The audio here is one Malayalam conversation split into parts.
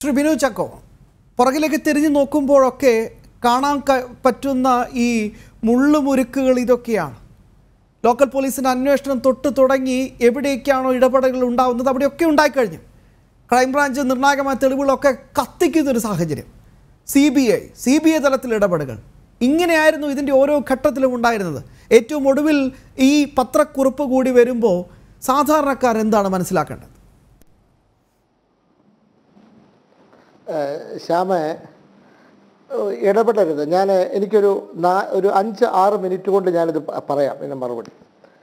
ശ്രീ ബിനു ചക്കോ പുറകിലേക്ക് തിരിഞ്ഞു നോക്കുമ്പോഴൊക്കെ കാണാൻ ക- പറ്റുന്ന ഈ മുള്ളുമുരുക്കുകൾ ഇതൊക്കെയാണ് ലോക്കൽ പോലീസിൻ്റെ അന്വേഷണം തൊട്ട് തുടങ്ങി എവിടേക്കാണോ ഇടപെടലുകൾ ഉണ്ടാവുന്നത് അവിടെയൊക്കെ ഉണ്ടായിക്കഴിഞ്ഞു ക്രൈംബ്രാഞ്ച് നിർണായകമായ തെളിവുകളൊക്കെ കത്തിക്കുന്നൊരു സാഹചര്യം C B I C B I തലത്തിൽ ഇടപെടലുകൾ ഇങ്ങനെയായിരുന്നു ഇതിൻ്റെ ഓരോ ഘട്ടത്തിലും ഉണ്ടായിരുന്നത് ഏറ്റവും ഒടുവിൽ ഈ പത്രക്കുറിപ്പ് കൂടി വരുമ്പോൾ സാധാരണക്കാർ എന്താണ് മനസ്സിലാക്കേണ്ടത് ശ്യാമ ഏഹ് ഇടപെടരുത് ഞാൻ എനിക്കൊരു നാ ഒരു അഞ്ച് ആറ് മിനിറ്റ് കൊണ്ട് ഞാനിത് പ- പറയാം ഇതിന് മറുപടി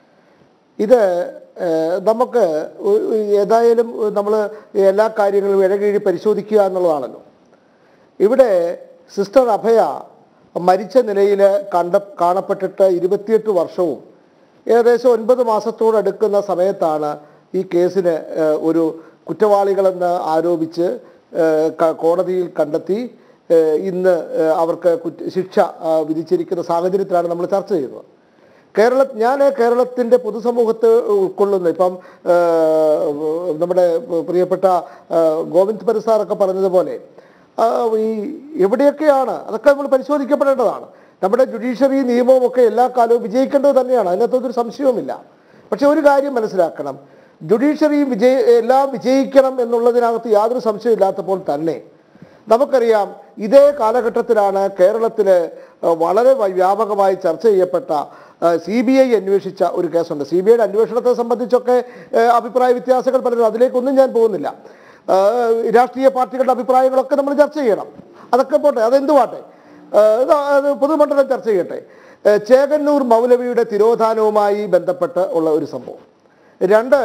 ഇത് ഏഹ് നമുക്ക് ഒ- ഏതായാലും നമ്മൾ എല്ലാ കാര്യങ്ങളും ഇഴകീഴി പരിശോധിക്കുക എന്നുള്ളതാണല്ലോ ഇവിടെ സിസ്റ്റർ അഭയ മരിച്ച നിലയിൽ കണ്ട കാണപ്പെട്ടിട്ട് ഇരുപത്തിയെട്ട് വർഷവും ഏകദേശം ഒൻപത് മാസത്തോടടുക്കുന്ന സമയത്താണ് ഈ കേസിന് ഏഹ്, ഒരു കുറ്റവാളികളെന്ന് ആരോപിച്ച് ഏഹ്, ക- കോടതിയിൽ കണ്ടെത്തി ഏഹ്, ഇന്ന് ഏഹ്, അവർക്ക് കുറ്റ ശിക്ഷ ആ, വിധിച്ചിരിക്കുന്ന സാഹചര്യത്തിലാണ് നമ്മൾ ചർച്ച ചെയ്യുന്നത് കേരള ഞാൻ കേരളത്തിൻ്റെ പൊതുസമൂഹത്തെ ഉൾക്കൊള്ളുന്ന ഇപ്പം ആ, നമ്മുടെ പ്രിയപ്പെട്ട ആ, ഗോവിന്ദ് പരിസാറൊക്കെ പറഞ്ഞതുപോലെ ആ, ഈ എവിടെയൊക്കെയാണ് അതൊക്കെ നമ്മൾ പരിശോധിക്കപ്പെടേണ്ടതാണ് നമ്മുടെ ജുഡീഷ്യറി നിയമവും ഒക്കെ എല്ലാ കാലവും വിജയിക്കേണ്ടത് തന്നെയാണ് അതിനകത്തൊരു സംശയവുമില്ല പക്ഷെ ഒരു കാര്യം മനസ്സിലാക്കണം ജുഡീഷ്യറി വിജയ എല്ലാം വിജയിക്കണം എന്നുള്ളതിനകത്ത് യാതൊരു സംശയമില്ലാത്തപ്പോൾ തന്നെ നമുക്കറിയാം ഇതേ കാലഘട്ടത്തിലാണ് കേരളത്തിൽ വളരെ വ- വ്യാപകമായി ചർച്ച ചെയ്യപ്പെട്ട സി ബി ഐ അന്വേഷിച്ച ഒരു കേസുണ്ട് സി ബി ഐയുടെ അന്വേഷണത്തെ സംബന്ധിച്ചൊക്കെ ഏഹ്, അഭിപ്രായ വ്യത്യാസങ്ങൾ പലരും അതിലേക്കൊന്നും ഞാൻ പോകുന്നില്ല ഏഹ്, രാഷ്ട്രീയ പാർട്ടികളുടെ അഭിപ്രായങ്ങളൊക്കെ നമ്മൾ ചർച്ച ചെയ്യണം അതൊക്കെ പോട്ടെ അതെന്തുവാട്ടെ ഏഹ്, ഇത് അത് പൊതുമണ്ഡലം ചർച്ച ചെയ്യട്ടെ ഏഹ്, ചേകന്നൂർ മൗലവിയുടെ തിരോധാനവുമായി ബന്ധപ്പെട്ട് ഉള്ള ഒരു സംഭവം രണ്ട്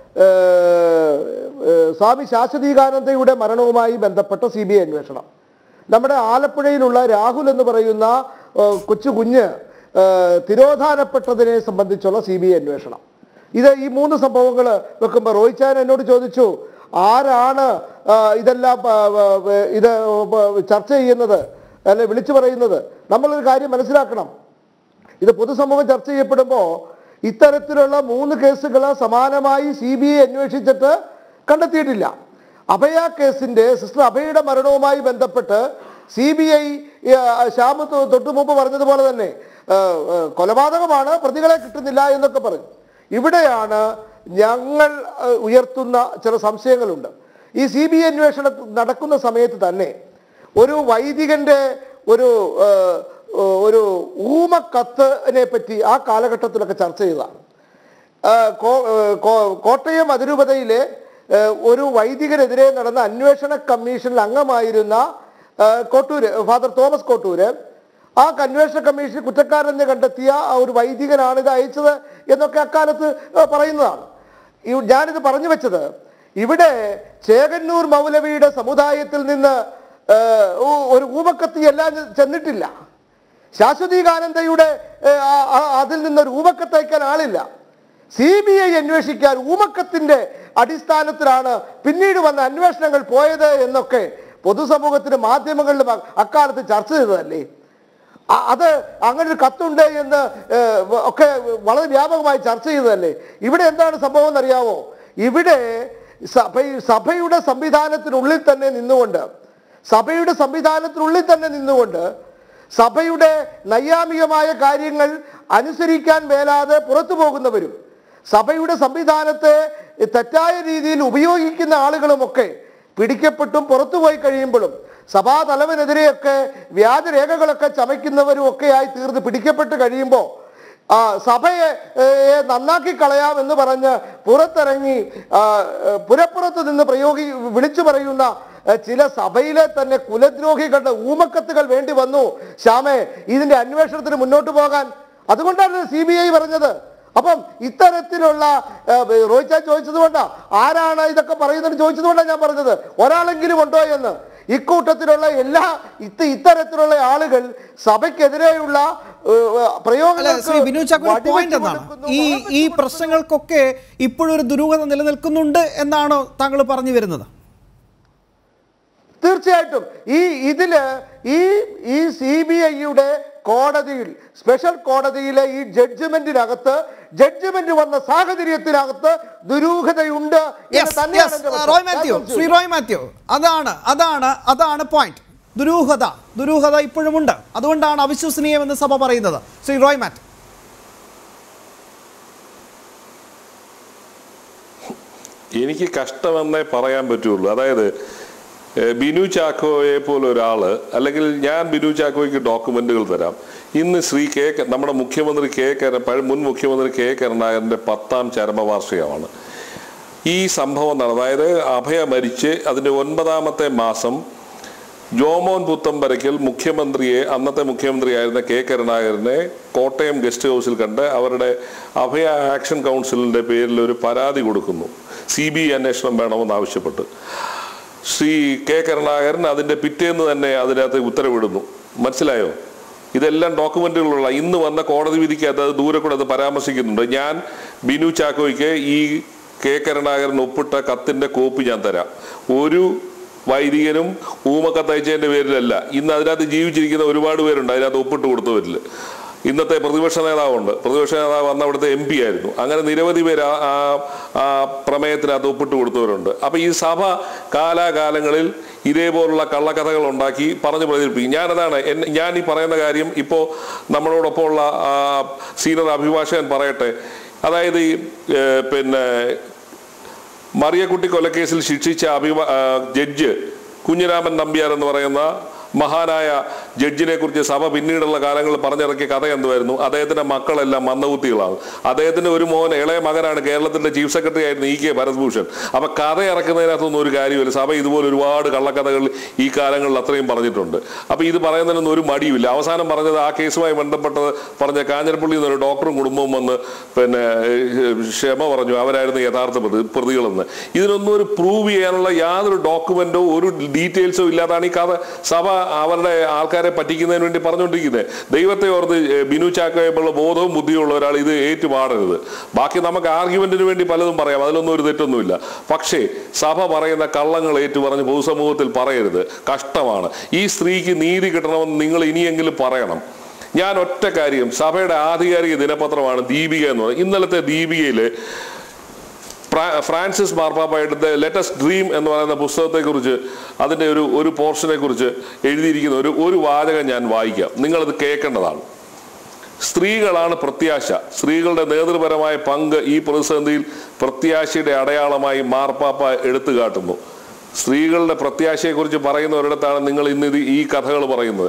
ഏഹ്, ഏഹ്, സ്വാമി ശാശ്വതീകാനന്ദയുടെ മരണവുമായി ബന്ധപ്പെട്ട സി ബി ഐ അന്വേഷണം നമ്മുടെ ആലപ്പുഴയിലുള്ള രാഹുൽ എന്ന് പറയുന്ന ഏഹ്, കൊച്ചു കുഞ്ഞ് ഏഹ്, തിരോധാനപ്പെട്ടതിനെ സംബന്ധിച്ചുള്ള സി ബി ഐ അന്വേഷണം ഇത് ഈ മൂന്ന് സംഭവങ്ങൾ വെക്കുമ്പോൾ റോഹിച്ചാൻ എന്നോട് ചോദിച്ചു ആരാണ് ആ, ഇതെല്ലാം ആ, ആ, ഇത് ചർച്ച ചെയ്യുന്നത് അല്ലെ വിളിച്ചു പറയുന്നത് നമ്മളൊരു കാര്യം മനസ്സിലാക്കണം ഇത് പൊതുസമൂഹം ചർച്ച ചെയ്യപ്പെടുമ്പോൾ ഇത്തരത്തിലുള്ള മൂന്ന് കേസുകൾ സമാനമായി സി ബി ഐ അന്വേഷിച്ചിട്ട് കണ്ടെത്തിയിട്ടില്ല അഭയ കേസിന്റെ സിസ്റ്റർ അഭയയുടെ മരണവുമായി ബന്ധപ്പെട്ട് സി ബി ഐ ശ്യാമ തൊ- തൊട്ടു മുമ്പ് പറഞ്ഞതുപോലെ തന്നെ ആ, ആ, കൊലപാതകമാണ് പ്രതികളെ കിട്ടുന്നില്ല എന്നൊക്കെ പറഞ്ഞു ഇവിടെയാണ് ഞങ്ങൾ ആ, ഉയർത്തുന്ന ചില സംശയങ്ങളുണ്ട് ഈ സി ബി ഐ അന്വേഷണം നടക്കുന്ന സമയത്ത് തന്നെ ഒരു വൈദികന്റെ ഒരു ആ, ഒരു ഊമക്കത്തിനെ പറ്റി ആ കാലഘട്ടത്തിലൊക്കെ ചർച്ച ചെയ്തതാണ് ആ, കോ- ആ, കോ- കോട്ടയം അതിരൂപതയിലെ ആ, ഒരു വൈദികനെതിരെ നടന്ന അന്വേഷണ കമ്മീഷനിൽ അംഗമായിരുന്ന ആ, കോട്ടൂര് ഫാദർ തോമസ് കോട്ടൂര് ആ അന്വേഷണ കമ്മീഷൻ കുറ്റക്കാരെന്ന് കണ്ടെത്തിയ ആ ഒരു വൈദികനാണ് ഇത് അയച്ചത് എന്നൊക്കെ അക്കാലത്ത് ആ, പറയുന്നതാണ് ഈ- ഞാനിത് പറഞ്ഞു വെച്ചത് ഇവിടെ ചേകന്നൂർ മൗലവിയുടെ സമുദായത്തിൽ നിന്ന് ആ, ഒ- ഒരു ഊമക്കത്തി എല്ലാം ചെന്നിട്ടില്ല ശാശ്വതീകാനന്ദയുടെ ഏ, ആ- ആ- അതിൽ നിന്നൊരു ഊമക്കത്തയക്കാൻ ആളില്ല സി ബി ഐ അന്വേഷിക്കാൻ ഊമക്കത്തിന്റെ അടിസ്ഥാനത്തിലാണ് പിന്നീട് വന്ന അന്വേഷണങ്ങൾ പോയത് എന്നൊക്കെ പൊതുസമൂഹത്തിന് മാധ്യമങ്ങളിലും അ- അക്കാലത്ത് ചർച്ച ചെയ്തതല്ലേ അ- അത് അങ്ങനെ ഒരു കത്തുണ്ട് എന്ന് ഏ, ഒക്കെ വളരെ വ്യാപകമായി ചർച്ച ചെയ്തതല്ലേ ഇവിടെ എന്താണ് സംഭവം എന്നറിയാമോ ഇവിടെ സഭ സഭയുടെ സംവിധാനത്തിനുള്ളിൽ തന്നെ നിന്നുകൊണ്ട് സഭയുടെ സംവിധാനത്തിനുള്ളിൽ തന്നെ നിന്നുകൊണ്ട് സഭയുടെ നൈയാമികമായ കാര്യങ്ങൾ അനുസരിക്കാൻ മേലാതെ പുറത്തു പോകുന്നവരും സഭയുടെ സംവിധാനത്തെ തെറ്റായ രീതിയിൽ ഉപയോഗിക്കുന്ന ആളുകളുമൊക്കെ പിടിക്കപ്പെട്ടും പുറത്തുപോയി കഴിയുമ്പോഴും സഭാ തലവനെതിരെയൊക്കെ വ്യാജരേഖകളൊക്കെ ചമയ്ക്കുന്നവരും ഒക്കെയായി തീർന്ന് പിടിക്കപ്പെട്ട് കഴിയുമ്പോൾ ആ സഭയെ ഏ, നന്നാക്കി കളയാം എന്ന് പറഞ്ഞ് പുറത്തിറങ്ങി ആ, ഏ, പുരപ്പുറത്ത് നിന്ന് പ്രയോഗി വിളിച്ചു പറയുന്ന ഏ, ചില സഭയിലെ തന്നെ കുലദ്രോഹികളുടെ ഊമക്കത്തുകൾ വേണ്ടി വന്നു ശ്യാമേ ഇതിന്റെ അന്വേഷണത്തിന് മുന്നോട്ട് പോകാൻ അതുകൊണ്ടാണ് സി ബി ഐ പറഞ്ഞത് അപ്പം ഇത്തരത്തിലുള്ള റോഹിച്ചാൻ ചോദിച്ചത് കൊണ്ടാ ആരാണ് ഇതൊക്കെ പറയുന്നത് ചോദിച്ചത് കൊണ്ടാണ് ഞാൻ പറഞ്ഞത് ഒരാളെങ്കിലും ഉണ്ടോ എന്ന് ഇക്കൂട്ടത്തിലുള്ള എല്ലാ ഇത്ത ഇത്തരത്തിലുള്ള ആളുകൾ സഭയ്ക്കെതിരെയുള്ള ഏഹ്, അല്ല പ്രയോഗങ്ങൾക്ക് ശ്രീ ബിനു ചാക്കോ വടിവെച്ച് പോയിന്റ് എന്താണ് കൊടുക്കുന്നു, ഈ മുഖം ഈ വെച്ച് പ്രശ്നങ്ങൾക്കൊക്കെ ഇപ്പോഴൊരു ദുരൂഹത നിലനിൽക്കുന്നുണ്ട് എന്നാണോ താങ്കൾ പറഞ്ഞു വരുന്നത് തീർച്ചയായിട്ടും ഈ ഇതില് ഈ ഈ സി ബി ഐയുടെ കോടതിയിൽ സ്പെഷ്യൽ കോടതിയിലെ ഈ ജഡ്ജ്മെന്റിനകത്ത് ജഡ്ജ്മെന്റ് വന്ന സാഹചര്യത്തിനകത്ത് ദുരൂഹതയുണ്ട് എന്ന് Yes, തന്നെയാണ് yes, എൻ്റെ uh, പക്ഷം. റോയ് ഞാൻ മാത്യു ചോദിച്ചു. ശ്രീ റോയ് മാത്യു അതാണ് അതാണ് അതാണ് പോയിന്റ് ദുരൂഹത ദുരൂഹത ഇപ്പോഴുമുണ്ട് അതുകൊണ്ടാണ് അവിശ്വസനീയമെന്ന് സഭ പറയുന്നത് ശ്രീ റോയ് മാത്യു എനിക്ക് കഷ്ടമെന്നേ പറയാൻ പറ്റുള്ളൂ അതായത് ഏഹ്, ബിനു ചാക്കോയെ പോലെ ഒരാള് അല്ലെങ്കിൽ ഞാൻ ബിനു ചാക്കോയ്ക്ക് ഡോക്യുമെന്റുകൾ തരാം ഇന്ന് ശ്രീ കെ ക- നമ്മുടെ മുഖ്യമന്ത്രി കെ കര പഴ- മുൻ മുഖ്യമന്ത്രി കെ കരുണാകരന്റെ പത്താം ചരമവാർഷികമാണ് ഈ സംഭവം നടന്നത് അതായത് അഭയ മരിച്ച് അതിന്റെ ഒൻപതാമത്തെ മാസം ജോമോൻ പുത്തമ്പരയ്ക്കൽ മുഖ്യമന്ത്രിയെ അന്നത്തെ മുഖ്യമന്ത്രിയായിരുന്ന കെ കരുണാകരനെ കോട്ടയം ഗസ്റ്റ് ഹൗസിൽ കണ്ട് അവരുടെ അഭയ ആക്ഷൻ കൗൺസിലിന്റെ പേരിൽ ഒരു പരാതി കൊടുക്കുന്നു സി ബി ഐ അന്വേഷണം വേണമെന്ന് ആവശ്യപ്പെട്ട് ശ്രീ കെ കരുണാകരൻ അതിന്റെ പിറ്റേന്ന് തന്നെ അതിനകത്ത് ഉത്തരവിടുന്നു മനസ്സിലായോ ഇതെല്ലാം ഡോക്യുമെന്റുകളുള്ള ഇന്ന് വന്ന കോടതി വിധിക്കകത്ത് അത് ദൂരെ കൂടെ അത് പരാമർശിക്കുന്നുണ്ട് ഞാൻ ബിനു ചാക്കോയ്ക്ക് ഈ കെ കരുണാകരൻ ഒപ്പിട്ട കത്തിന്റെ കോപ്പി ഞാൻ തരാം ഒരു വൈദികനും ഊമക്കത്തയച്ചതിന്റെ പേരിലല്ല ഇന്ന് അതിനകത്ത് ജീവിച്ചിരിക്കുന്ന ഒരുപാട് പേരുണ്ട് അതിനകത്ത് ഒപ്പിട്ട് കൊടുത്തവരിൽ ഇന്നത്തെ പ്രതിപക്ഷ നേതാവുണ്ട് പ്രതിപക്ഷ നേതാവ് അന്ന് അവിടുത്തെ എം പി ആയിരുന്നു അങ്ങനെ നിരവധി പേര് ആ- ആ ആ പ്രമേയത്തിനകത്ത് ഒപ്പിട്ട് കൊടുത്തവരുണ്ട് അപ്പൊ ഈ സഭ കാലാകാലങ്ങളിൽ ഇതേപോലുള്ള കള്ളക്കഥകൾ ഉണ്ടാക്കി പറഞ്ഞു പ്രചരിപ്പിക്കും ഞാനതാണ് എൻ- ഞാൻ ഈ പറയുന്ന കാര്യം ഇപ്പോൾ നമ്മളോടൊപ്പം ഉള്ള സീനിയർ അഭിഭാഷകൻ പറയട്ടെ അതായത് ഈ ഏഹ്, പിന്നെ മറിയക്കുട്ടി കൊലക്കേസിൽ ശിക്ഷിച്ച അഭിമ ആ, ജഡ്ജ് കുഞ്ഞിരാമൻ നമ്പ്യാർ എന്ന് പറയുന്ന മഹാനായ ജഡ്ജിനെ കുറിച്ച് സഭ പിന്നീടുള്ള കാലങ്ങളിൽ പറഞ്ഞിറക്കിയ കഥ എന്തുവായിരുന്നു അദ്ദേഹത്തിന്റെ മക്കളെല്ലാം മന്ദബുദ്ധികളാണ് അദ്ദേഹത്തിന്റെ ഒരു മോൻ ഇളയ മകനാണ് കേരളത്തിന്റെ ചീഫ് സെക്രട്ടറി ആയിരുന്നു ഇ കെ ഭരത്ഭൂഷൺ അപ്പൊ കഥ ഇറക്കുന്നതിനകത്തൊന്നും ഒരു കാര്യമില്ല സഭ ഇതുപോലെ ഒരുപാട് കള്ളക്കഥകൾ ഈ കാലങ്ങളിൽ അത്രയും പറഞ്ഞിട്ടുണ്ട് അപ്പൊ ഇത് പറയുന്നതിനൊന്നും ഒരു മടിയുമില്ല അവസാനം പറഞ്ഞത് ആ കേസുമായി ബന്ധപ്പെട്ടത് പറഞ്ഞ കാഞ്ഞിരപ്പള്ളി എന്നൊരു ഡോക്ടറും കുടുംബവും വന്ന് പിന്നെ ഏഹ്, ക്ഷമ പറഞ്ഞു അവരായിരുന്നു യഥാർത്ഥ പ്രതി പ്രതികളെന്ന് ഇതിനൊന്നും ഒരു പ്രൂവ് ചെയ്യാനുള്ള യാതൊരു ഡോക്യുമെന്റോ ഒരു ഡീറ്റെയിൽസോ ഇല്ലാതാണ് ഈ കഥ സഭ അവരുടെ ആൾക്കാരെ പറ്റിക്കുന്നതിന് വേണ്ടി പറഞ്ഞുകൊണ്ടിരിക്കുന്നത് ദൈവത്തെ ഓർത്ത് ഏഹ്, ബിനു ചാക്കോയുള്ള ബോധവും ബുദ്ധിയുള്ള ഒരാൾ ഇത് ഏറ്റുപാടരുത് ബാക്കി നമുക്ക് ആർഗ്യുമെന്റിന് വേണ്ടി പലതും പറയാം അതിലൊന്നും ഒരു തെറ്റൊന്നുമില്ല പക്ഷേ സഭ പറയുന്ന കള്ളങ്ങൾ ഏറ്റു പറഞ്ഞ് പൊതുസമൂഹത്തിൽ പറയരുത് കഷ്ടമാണ് ഈ സ്ത്രീക്ക് നീതി കിട്ടണമെന്ന് നിങ്ങൾ ഇനിയെങ്കിലും പറയണം ഞാൻ ഒറ്റ കാര്യം സഭയുടെ ആധികാരിക ദിനപത്രമാണ് ദീപിക എന്ന് പറയുന്നത് ഇന്നലത്തെ ദീപികയില് ഫ്രാ- ഫ്രാൻസിസ് മാർപ്പാപ്പയുടെ ലെറ്റസ്റ്റ് ഡ്രീം എന്ന് പറയുന്ന പുസ്തകത്തെക്കുറിച്ച് അതിൻ്റെ ഒരു ഒരു പോർഷനെ കുറിച്ച് എഴുതിയിരിക്കുന്ന ഒരു ഒരു വാചകം ഞാൻ വായിക്കാം നിങ്ങളത് കേൾക്കേണ്ടതാണ് സ്ത്രീകളാണ് പ്രത്യാശ സ്ത്രീകളുടെ നേതൃപരമായ പങ്ക് ഈ പ്രതിസന്ധിയിൽ പ്രത്യാശയുടെ അടയാളമായി മാർപ്പാപ്പ എടുത്തു കാട്ടുന്നു സ്ത്രീകളുടെ പ്രത്യാശയെക്കുറിച്ച് പറയുന്ന ഒരിടത്താണ് നിങ്ങൾ ഇന്ന് ഇത് ഈ കഥകൾ പറയുന്നത്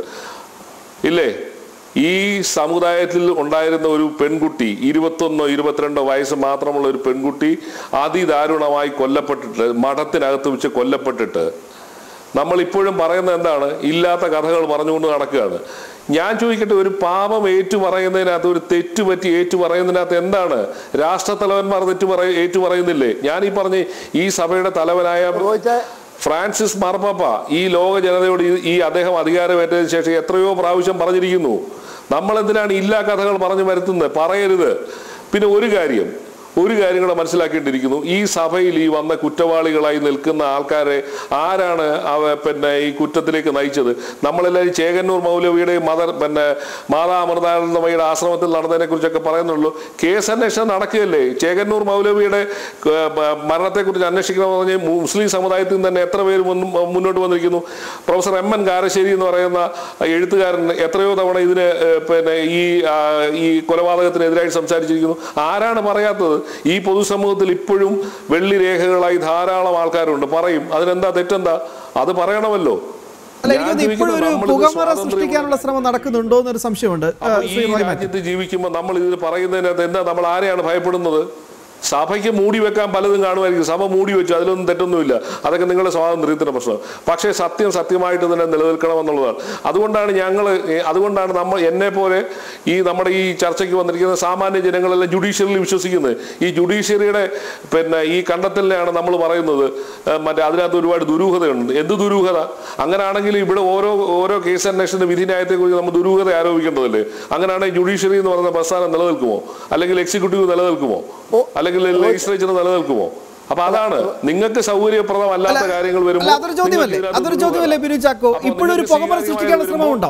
ഇല്ലേ ഈ സമുദായത്തിൽ ഉണ്ടായിരുന്ന ഒരു പെൺകുട്ടി ഇരുപത്തൊന്നോ ഇരുപത്തിരണ്ടോ വയസ്സ് മാത്രമുള്ള ഒരു പെൺകുട്ടി അതിദാരുണമായി കൊല്ലപ്പെട്ടിട്ട് മഠത്തിനകത്ത് വെച്ച് കൊല്ലപ്പെട്ടിട്ട് നമ്മൾ ഇപ്പോഴും പറയുന്നത് എന്താണ് ഇല്ലാത്ത കഥകൾ പറഞ്ഞുകൊണ്ട് നടക്കുകയാണ് ഞാൻ ചോദിക്കട്ടെ ഒരു പാപം ഏറ്റു പറയുന്നതിനകത്ത് ഒരു തെറ്റ് പറ്റി ഏറ്റു പറയുന്നതിനകത്ത് എന്താണ് രാഷ്ട്രത്തലവന്മാർ തെറ്റ് പറയ ഏറ്റു പറയുന്നില്ലേ ഞാൻ ഈ പറഞ്ഞ ഈ സഭയുടെ തലവനായ ചോദിച്ചാൽ ഫ്രാൻസിസ് മാർപ്പാപ്പ ഈ ലോക ജനതയോട് ഈ- ഈ അദ്ദേഹം അധികാരമേറ്റതിന് ശേഷം എത്രയോ പ്രാവശ്യം പറഞ്ഞിരിക്കുന്നു നമ്മൾ എന്തിനാണ് ഇല്ലാ കഥകൾ പറഞ്ഞു വരുത്തുന്നത് പറയരുത് പിന്നെ ഒരു കാര്യം ഒരു കാര്യം കൂടെ മനസ്സിലാക്കേണ്ടിയിരിക്കുന്നു ഈ സഭയിൽ ഈ വന്ന കുറ്റവാളികളായി നിൽക്കുന്ന ആൾക്കാരെ ആരാണ് അവ പിന്നെ ഈ കുറ്റത്തിലേക്ക് നയിച്ചത് നമ്മളെല്ലാവരും ചേകന്നൂർ മൗലവിയുടെ മദർ പിന്നെ മാതാ അമൃതാനന്ദമയുടെ ആശ്രമത്തിൽ നടന്നതിനെ കുറിച്ചൊക്കെ പറയുന്നുള്ളൂ കേസ് അന്വേഷണം നടക്കുകയല്ലേ ചേകന്നൂർ മൗലവിയുടെ ഏർ, മ- മരണത്തെക്കുറിച്ച് അന്വേഷിക്കണമെന്ന് പറഞ്ഞ് മുസ്ലിം സമുദായത്തിൽ നിന്ന് തന്നെ എത്ര പേര് മുൻ- മുന്നോട്ട് വന്നിരിക്കുന്നു പ്രൊഫസർ എം എൻ കാരശ്ശേരി എന്ന് പറയുന്ന എഴുത്തുകാരൻ എത്രയോ തവണ ഇതിന് ഏർ, പിന്നെ ഈ ആ, ഈ കൊലപാതകത്തിനെതിരായി സംസാരിച്ചിരിക്കുന്നു ആരാണ് പറയാത്തത് ഈ പൊതുസമൂഹത്തിൽ ഇപ്പോഴും വെള്ളി രേഖകളായി ധാരാളം ആൾക്കാരുണ്ട് പറയും അതിനെന്താ തെറ്റെന്താ അത് പറയണമല്ലോ അല്ല ഞാൻ എനിക്ക് ഇപ്പോഴും ചോദിക്കുന്നത് ഒരു നമ്മളിത് പുകമറ സ്വാതന്ത്ര്യം- സൃഷ്ടിക്കാനുള്ള ശ്രമം നടക്കുന്നുണ്ടോ എന്നൊരു സംശയമുണ്ട് അപ്പൊ ഏഹ്, ഈ ശ്രീ റോയ് മാത്യു രാജ്യത്ത് ജീവിക്കുമ്പോൾ നമ്മൾ ഇത് പറയുന്നതിനകത്ത് എന്താ നമ്മൾ ആരെയാണ് ഭയപ്പെടുന്നത് സഭയ്ക്ക് മൂടി വെക്കാൻ പലതും കാണുമായിരിക്കും സഭ മൂടി വെച്ചു അതിലൊന്നും തെറ്റൊന്നുമില്ല അതൊക്കെ നിങ്ങളുടെ സ്വാതന്ത്ര്യത്തിന്റെ പ്രശ്നം പക്ഷേ സത്യം സത്യമായിട്ട് തന്നെ നിലനിൽക്കണം എന്നുള്ളതാണ് അതുകൊണ്ടാണ് ഞങ്ങൾ അതുകൊണ്ടാണ് നമ്മൾ എന്നെ പോലെ ഈ നമ്മുടെ ഈ ചർച്ചയ്ക്ക് വന്നിരിക്കുന്ന സാമാന്യ ജനങ്ങളെല്ലാം ജുഡീഷ്യറിയിൽ വിശ്വസിക്കുന്നത് ഈ ജുഡീഷ്യറിയുടെ പിന്നെ ഈ കണ്ടെത്തലിനെയാണ് നമ്മൾ പറയുന്നത് ഏഹ് മറ്റേ അതിനകത്ത് ഒരുപാട് ദുരൂഹതയുണ്ട് എന്ത് ദുരൂഹത അങ്ങനെയാണെങ്കിൽ ഇവിടെ ഓരോ ഓരോ കേസ് അന്വേഷണ വിധിന്യായത്തെക്കുറിച്ച് നമ്മൾ ദുരൂഹത ആരോപിക്കേണ്ടതല്ലേ അങ്ങനെയാണെങ്കിൽ ജുഡീഷ്യറി എന്ന് പറയുന്ന പ്രസ്ഥാനം നിലനിൽക്കുമോ അല്ലെങ്കിൽ എക്സിക്യൂട്ടീവ് നിലനിൽക്കുമോ അല്ലെങ്കിൽ ലെജിസ്ലേച്ചർ നിലനിൽക്കുമോ അപ്പൊ അതാണ് നിങ്ങൾക്ക് സൗകര്യപ്രദമല്ലാത്ത അല്ല, കാര്യങ്ങൾ അല്ല വരുമ്പോൾ അതൊരു ചോദ്യമല്ലേ നിങ്ങൾക്ക് ഇതിനകത്ത് അതൊരു ദുരൂഹത. ചോദ്യമല്ലേ ബിനു ചാക്കോ അപ്പോൾ ഇപ്പോഴൊരു നിങ്ങൾക്ക് പുകമറ സ്വീകാര്യമായി സൃഷ്ടിക്കാനുള്ള വരുമ്പോൾ, ശ്രമമുണ്ടോ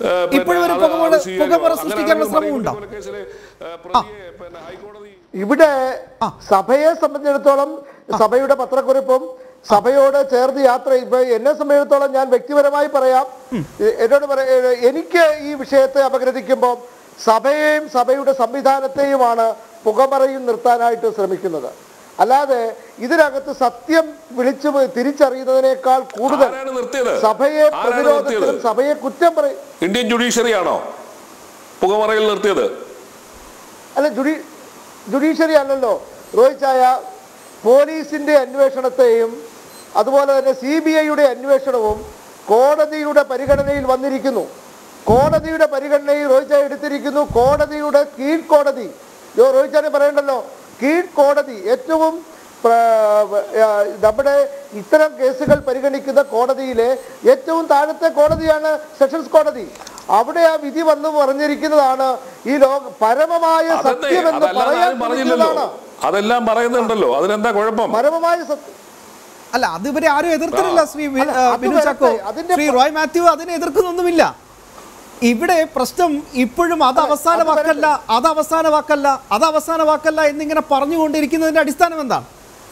ഏഹ്, പിന്നെ ഇപ്പോഴും ഒരു അത് പുകമറ- അത് സ്വീകാര്യമോ? പുകമറ അങ്ങനെ സൃഷ്ടിക്കാനുള്ള ആണെങ്കിൽ ശ്രമമുണ്ടോ? മറിയക്കുട്ടി കൊലക്കേസിലെ, ഏഹ്, പ്രതിയെ പിന്നെ ഹൈക്കോടതി ഇവിടെ ആ. സഭയെ സംബന്ധിച്ചിടത്തോളം സഭയുടെ പത്രക്കുറിപ്പും സഭയോട് ചേർന്ന് യാത്ര ഇപ്പൊ എന്നെ സംബന്ധിച്ചിടത്തോളം ഞാൻ വ്യക്തിപരമായി പറയാം എ- എന്നോട് പറ എ- എനിക്ക് ഈ വിഷയത്തെ അപഗ്രഥിക്കുമ്പോൾ സഭയെയും സഭയുടെ സംവിധാനത്തെയുമാണ് പുകമറയും നിർത്താനായിട്ട് ശ്രമിക്കുന്നത് അല്ലാതെ ഇതിനകത്ത് സത്യം വിളിച്ചു പ- തിരിച്ചറിയുന്നതിനേക്കാൾ കൂടുതൽ ആരാണ് നിർത്തിയത് സഭയെ ആരാണ് പ്രതിരോധത്തിലും നിർത്തിയത് സഭയെ കുറ്റം പറയും ഇന്ത്യൻ ജുഡീഷ്യറി ആണോ പുകമറയിൽ നിർത്തിയത് അല്ല ജുഡി ജുഡീഷ്യറി അല്ലല്ലോ റോഹിത് ചായ പോലീസിന്റെ അന്വേഷണത്തെയും അതുപോലെ തന്നെ സി ബി ഐയുടെ അന്വേഷണവും കോടതിയുടെ പരിഗണനയിൽ വന്നിരിക്കുന്നു കോടതിയുടെ പരിഗണനയിൽ റോഹിത് ചായ എടുത്തിരിക്കുന്നു കോടതിയുടെ കീഴ്ക്കോടതി ജോ റോഹിത് ചായ പറയണ്ടല്ലോ കീഴ്ക്കോടതി ഏറ്റവും പ്ര- ആ, നമ്മുടെ ഇത്തരം കേസുകൾ പരിഗണിക്കുന്ന കോടതിയിലെ ഏറ്റവും താഴത്തെ കോടതിയാണ് സെഷൻസ് കോടതി അവിടെ ആ വിധി വന്ന് പറഞ്ഞിരിക്കുന്നതാണ് ഈ ലോക പരമമായ അതെന്തേ സത്യമെന്ന് അതല്ലാതെ പറയാൻ ആരും പറഞ്ഞില്ലല്ലോ ശ്രമിക്കുന്നതാണ് അതെല്ലാം പറയുന്നുണ്ടല്ലോ അതിനെന്താ കുഴപ്പം പരമമായ സത്യം അല്ല അത് ഇവരെ ആരും എതിർത്തിട്ടില്ല ശ്രീ വി- അല്ല, ആ, അത് ബിനു വരട്ടെ. ചാക്കോ അതിന്റെ ശ്രീ പ- റോയ് മാത്യു അതിനെ എതിർക്കുന്നൊന്നുമില്ല ഇവിടെ പ്രശ്നം ഇപ്പോഴും അത് അവസാന അത് വാക്കല്ല അത് അവസാന വാക്കല്ല അത് അവസാന വാക്കല്ല എന്നിങ്ങനെ പറഞ്ഞുകൊണ്ടിരിക്കുന്നതിന്റെ അടിസ്ഥാനം എന്താണ്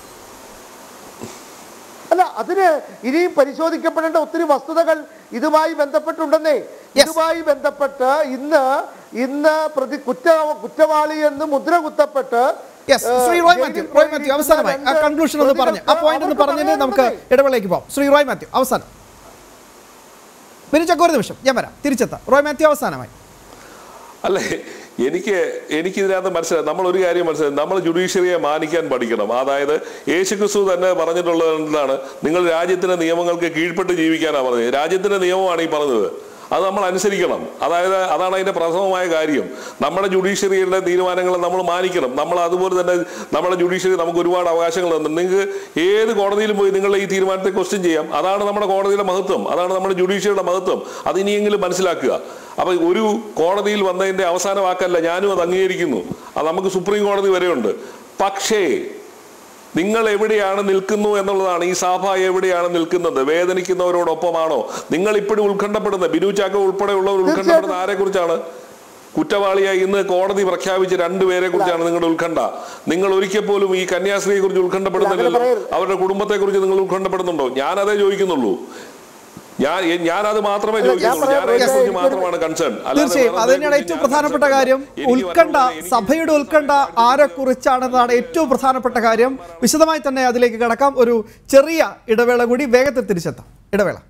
അല്ല അതിന് ഇനിയും പരിശോധിക്കപ്പെടേണ്ട ഒത്തിരി വസ്തുതകൾ ഇതുമായി ബന്ധപ്പെട്ടുണ്ടെന്നേ Yes. ഇതുമായി ബന്ധപ്പെട്ട് ഇന്ന് ഇന്ന് പ്രതി കുറ്റ കുറ്റവാളി എന്ന് മുദ്ര കുത്തപ്പെട്ട് യെസ് ഏഹ്, ശ്രീ റോയ് ജയിലിൽ മാത്യു റോയ് മാത്യു പോയിരിക്കുന്ന അവസാനമായി ആ രണ്ട് കൺക്ലൂഷൻ ഒന്ന് പറഞ്ഞു ആ പ്രതികൾക്ക് പോയിന്റ് ഒന്ന് അവർക്ക് പറഞ്ഞിട്ട് നമുക്ക് പറയാനുണ്ടെന്നേ. ഇടവേളയ്ക്ക് പോകാം ശ്രീ റോയ് മാത്യു അവസാനം ബിനു ചാക്കോ ഒരു നിമിഷം ഞാൻ വരാം തിരിച്ചെത്താം റോയ് മാത്യു അവസാനമായി അല്ലേ എനിക്ക് എനിക്ക് ഇതിനകത്ത് മനസ്സിലായി നമ്മൾ ഒരു കാര്യം മനസ്സിലായി നമ്മൾ ജുഡീഷ്യറിയെ മാനിക്കാൻ പഠിക്കണം അതായത് യേശു ക്രിസ്തു തന്നെ പറഞ്ഞിട്ടുള്ളത് എന്താണ് നിങ്ങൾ രാജ്യത്തിന്റെ നിയമങ്ങൾക്ക് കീഴ്പ്പെട്ട് ജീവിക്കാനാണ് പറഞ്ഞത് രാജ്യത്തിന്റെ നിയമമാണ് ഈ പറഞ്ഞത് അത് നമ്മൾ അനുസരിക്കണം അതായത് അതാണ് അതിന്റെ പ്രഥമമായ കാര്യം നമ്മുടെ ജുഡീഷ്യറിയുടെ തീരുമാനങ്ങൾ നമ്മൾ മാനിക്കണം നമ്മൾ അതുപോലെ തന്നെ നമ്മുടെ ജുഡീഷ്യറി നമുക്ക് ഒരുപാട് അവകാശങ്ങൾ തന്നു നിങ്ങൾക്ക് ഏത് കോടതിയിലും പോയി നിങ്ങളുടെ ഈ തീരുമാനത്തെ ക്വസ്റ്റ്യൻ ചെയ്യാം അതാണ് നമ്മുടെ കോടതിയുടെ മഹത്വം അതാണ് നമ്മുടെ ജുഡീഷ്യറിയുടെ മഹത്വം അത് ഇനിയെങ്കിലും മനസ്സിലാക്കുക അപ്പൊ ഒരു കോടതിയിൽ വന്നതിന്റെ അവസാന വാക്കല്ല ഞാനും അത് അംഗീകരിക്കുന്നു അത് നമുക്ക് സുപ്രീം കോടതി വരെയുണ്ട് പക്ഷേ നിങ്ങൾ എവിടെയാണ് നിൽക്കുന്നു എന്നുള്ളതാണ് ഈ സഭ എവിടെയാണ് നിൽക്കുന്നത് വേദനിക്കുന്നവരോടൊപ്പമാണോ നിങ്ങൾ ഇപ്പോഴും ഉത്കണ്ഠപ്പെടുന്നത് ബിനു ചാക്കോ ഉൾപ്പെടെയുള്ളവർ ഉത്കണ്ഠപ്പെടുന്ന ആരെ കുറിച്ചാണ് കുറ്റവാളിയായി ഇന്ന് കോടതി പ്രഖ്യാപിച്ച രണ്ടുപേരെ കുറിച്ചാണ് നിങ്ങളുടെ ഉത്കണ്ഠ നിങ്ങൾ ഒരിക്കൽ പോലും ഈ കന്യാസ്ത്രീയെ കുറിച്ച് ഉത്കണ്ഠപ്പെടുന്നില്ലല്ലോ പറയരുത്. അവരുടെ കുടുംബത്തെ കുറിച്ച് നിങ്ങൾ ഉത്കണ്ഠപ്പെടുന്നുണ്ടോ ഞാനതേ ചോദിക്കുന്നുള്ളൂ ഞാൻ ഞാനത് മാത്രമേ അല്ല, ഞാൻ ചോദിക്കുന്നുള്ളൂ ഞാൻ പറയാം, അതിനെ കുറിച്ച് എനിക്കൊരു- മാത്രമാണ് കൺസേൺ തീർച്ചയായും അത് തന്നെയാണ് ഏറ്റവും പ്രധാനപ്പെട്ട കാര്യം ഉത്കണ്ഠ സഭയുടെ ഉത്കണ്ഠ ആരെ കുറിച്ചാണെന്നതാണ് ഏറ്റവും പ്രധാനപ്പെട്ട കാര്യം വിശദമായി തന്നെ അതിലേക്ക് കടക്കാം ഒരു ചെറിയ ഇടവേള കൂടി വേഗത്തിൽ തിരിച്ചെത്താം ഇടവേള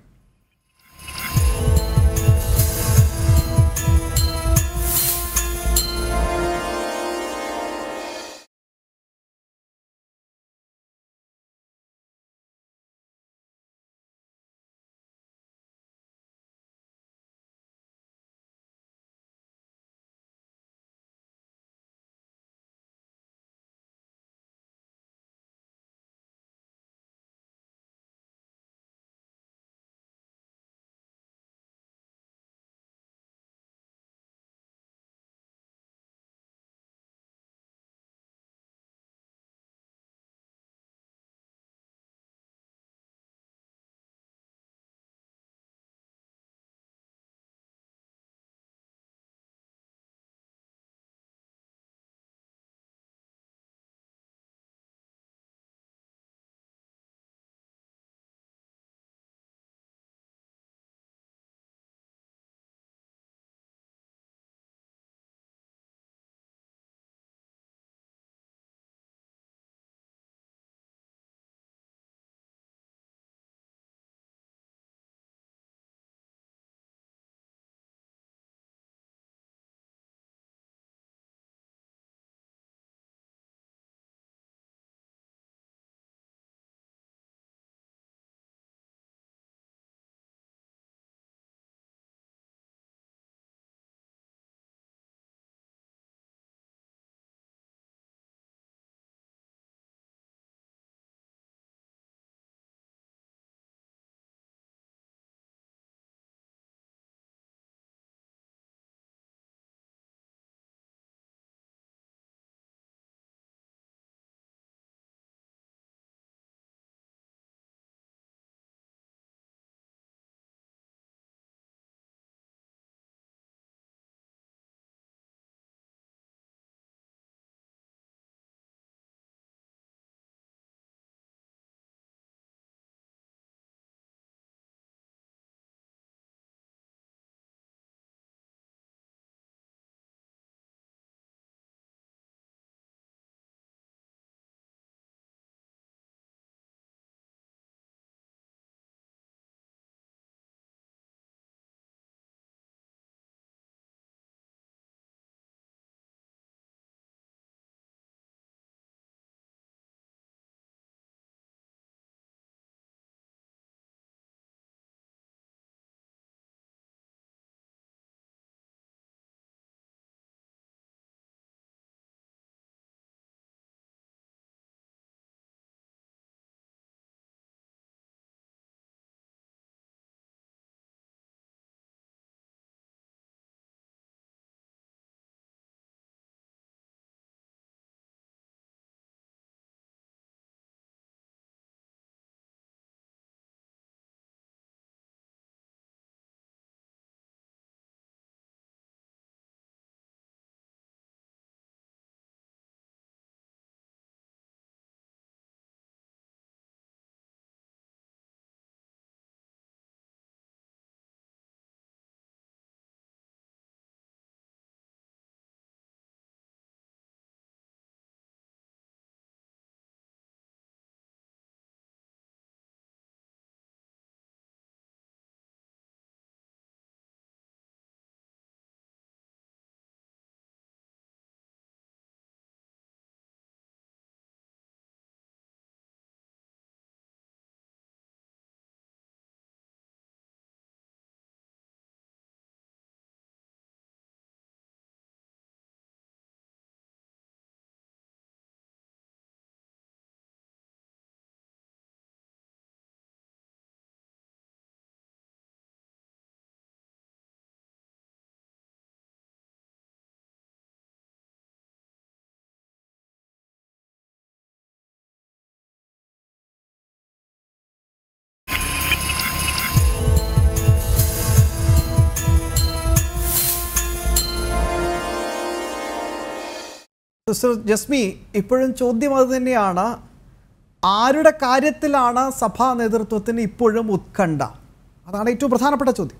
സിസ്റ്റർ ജസ്മി ഇപ്പോഴും ചോദ്യം അത് തന്നെയാണ് ആരുടെ കാര്യത്തിലാണ് സഭാ നേതൃത്വത്തിന് ഇപ്പോഴും ഉത്കണ്ഠ അതാണ് ഏറ്റവും പ്രധാനപ്പെട്ട ചോദ്യം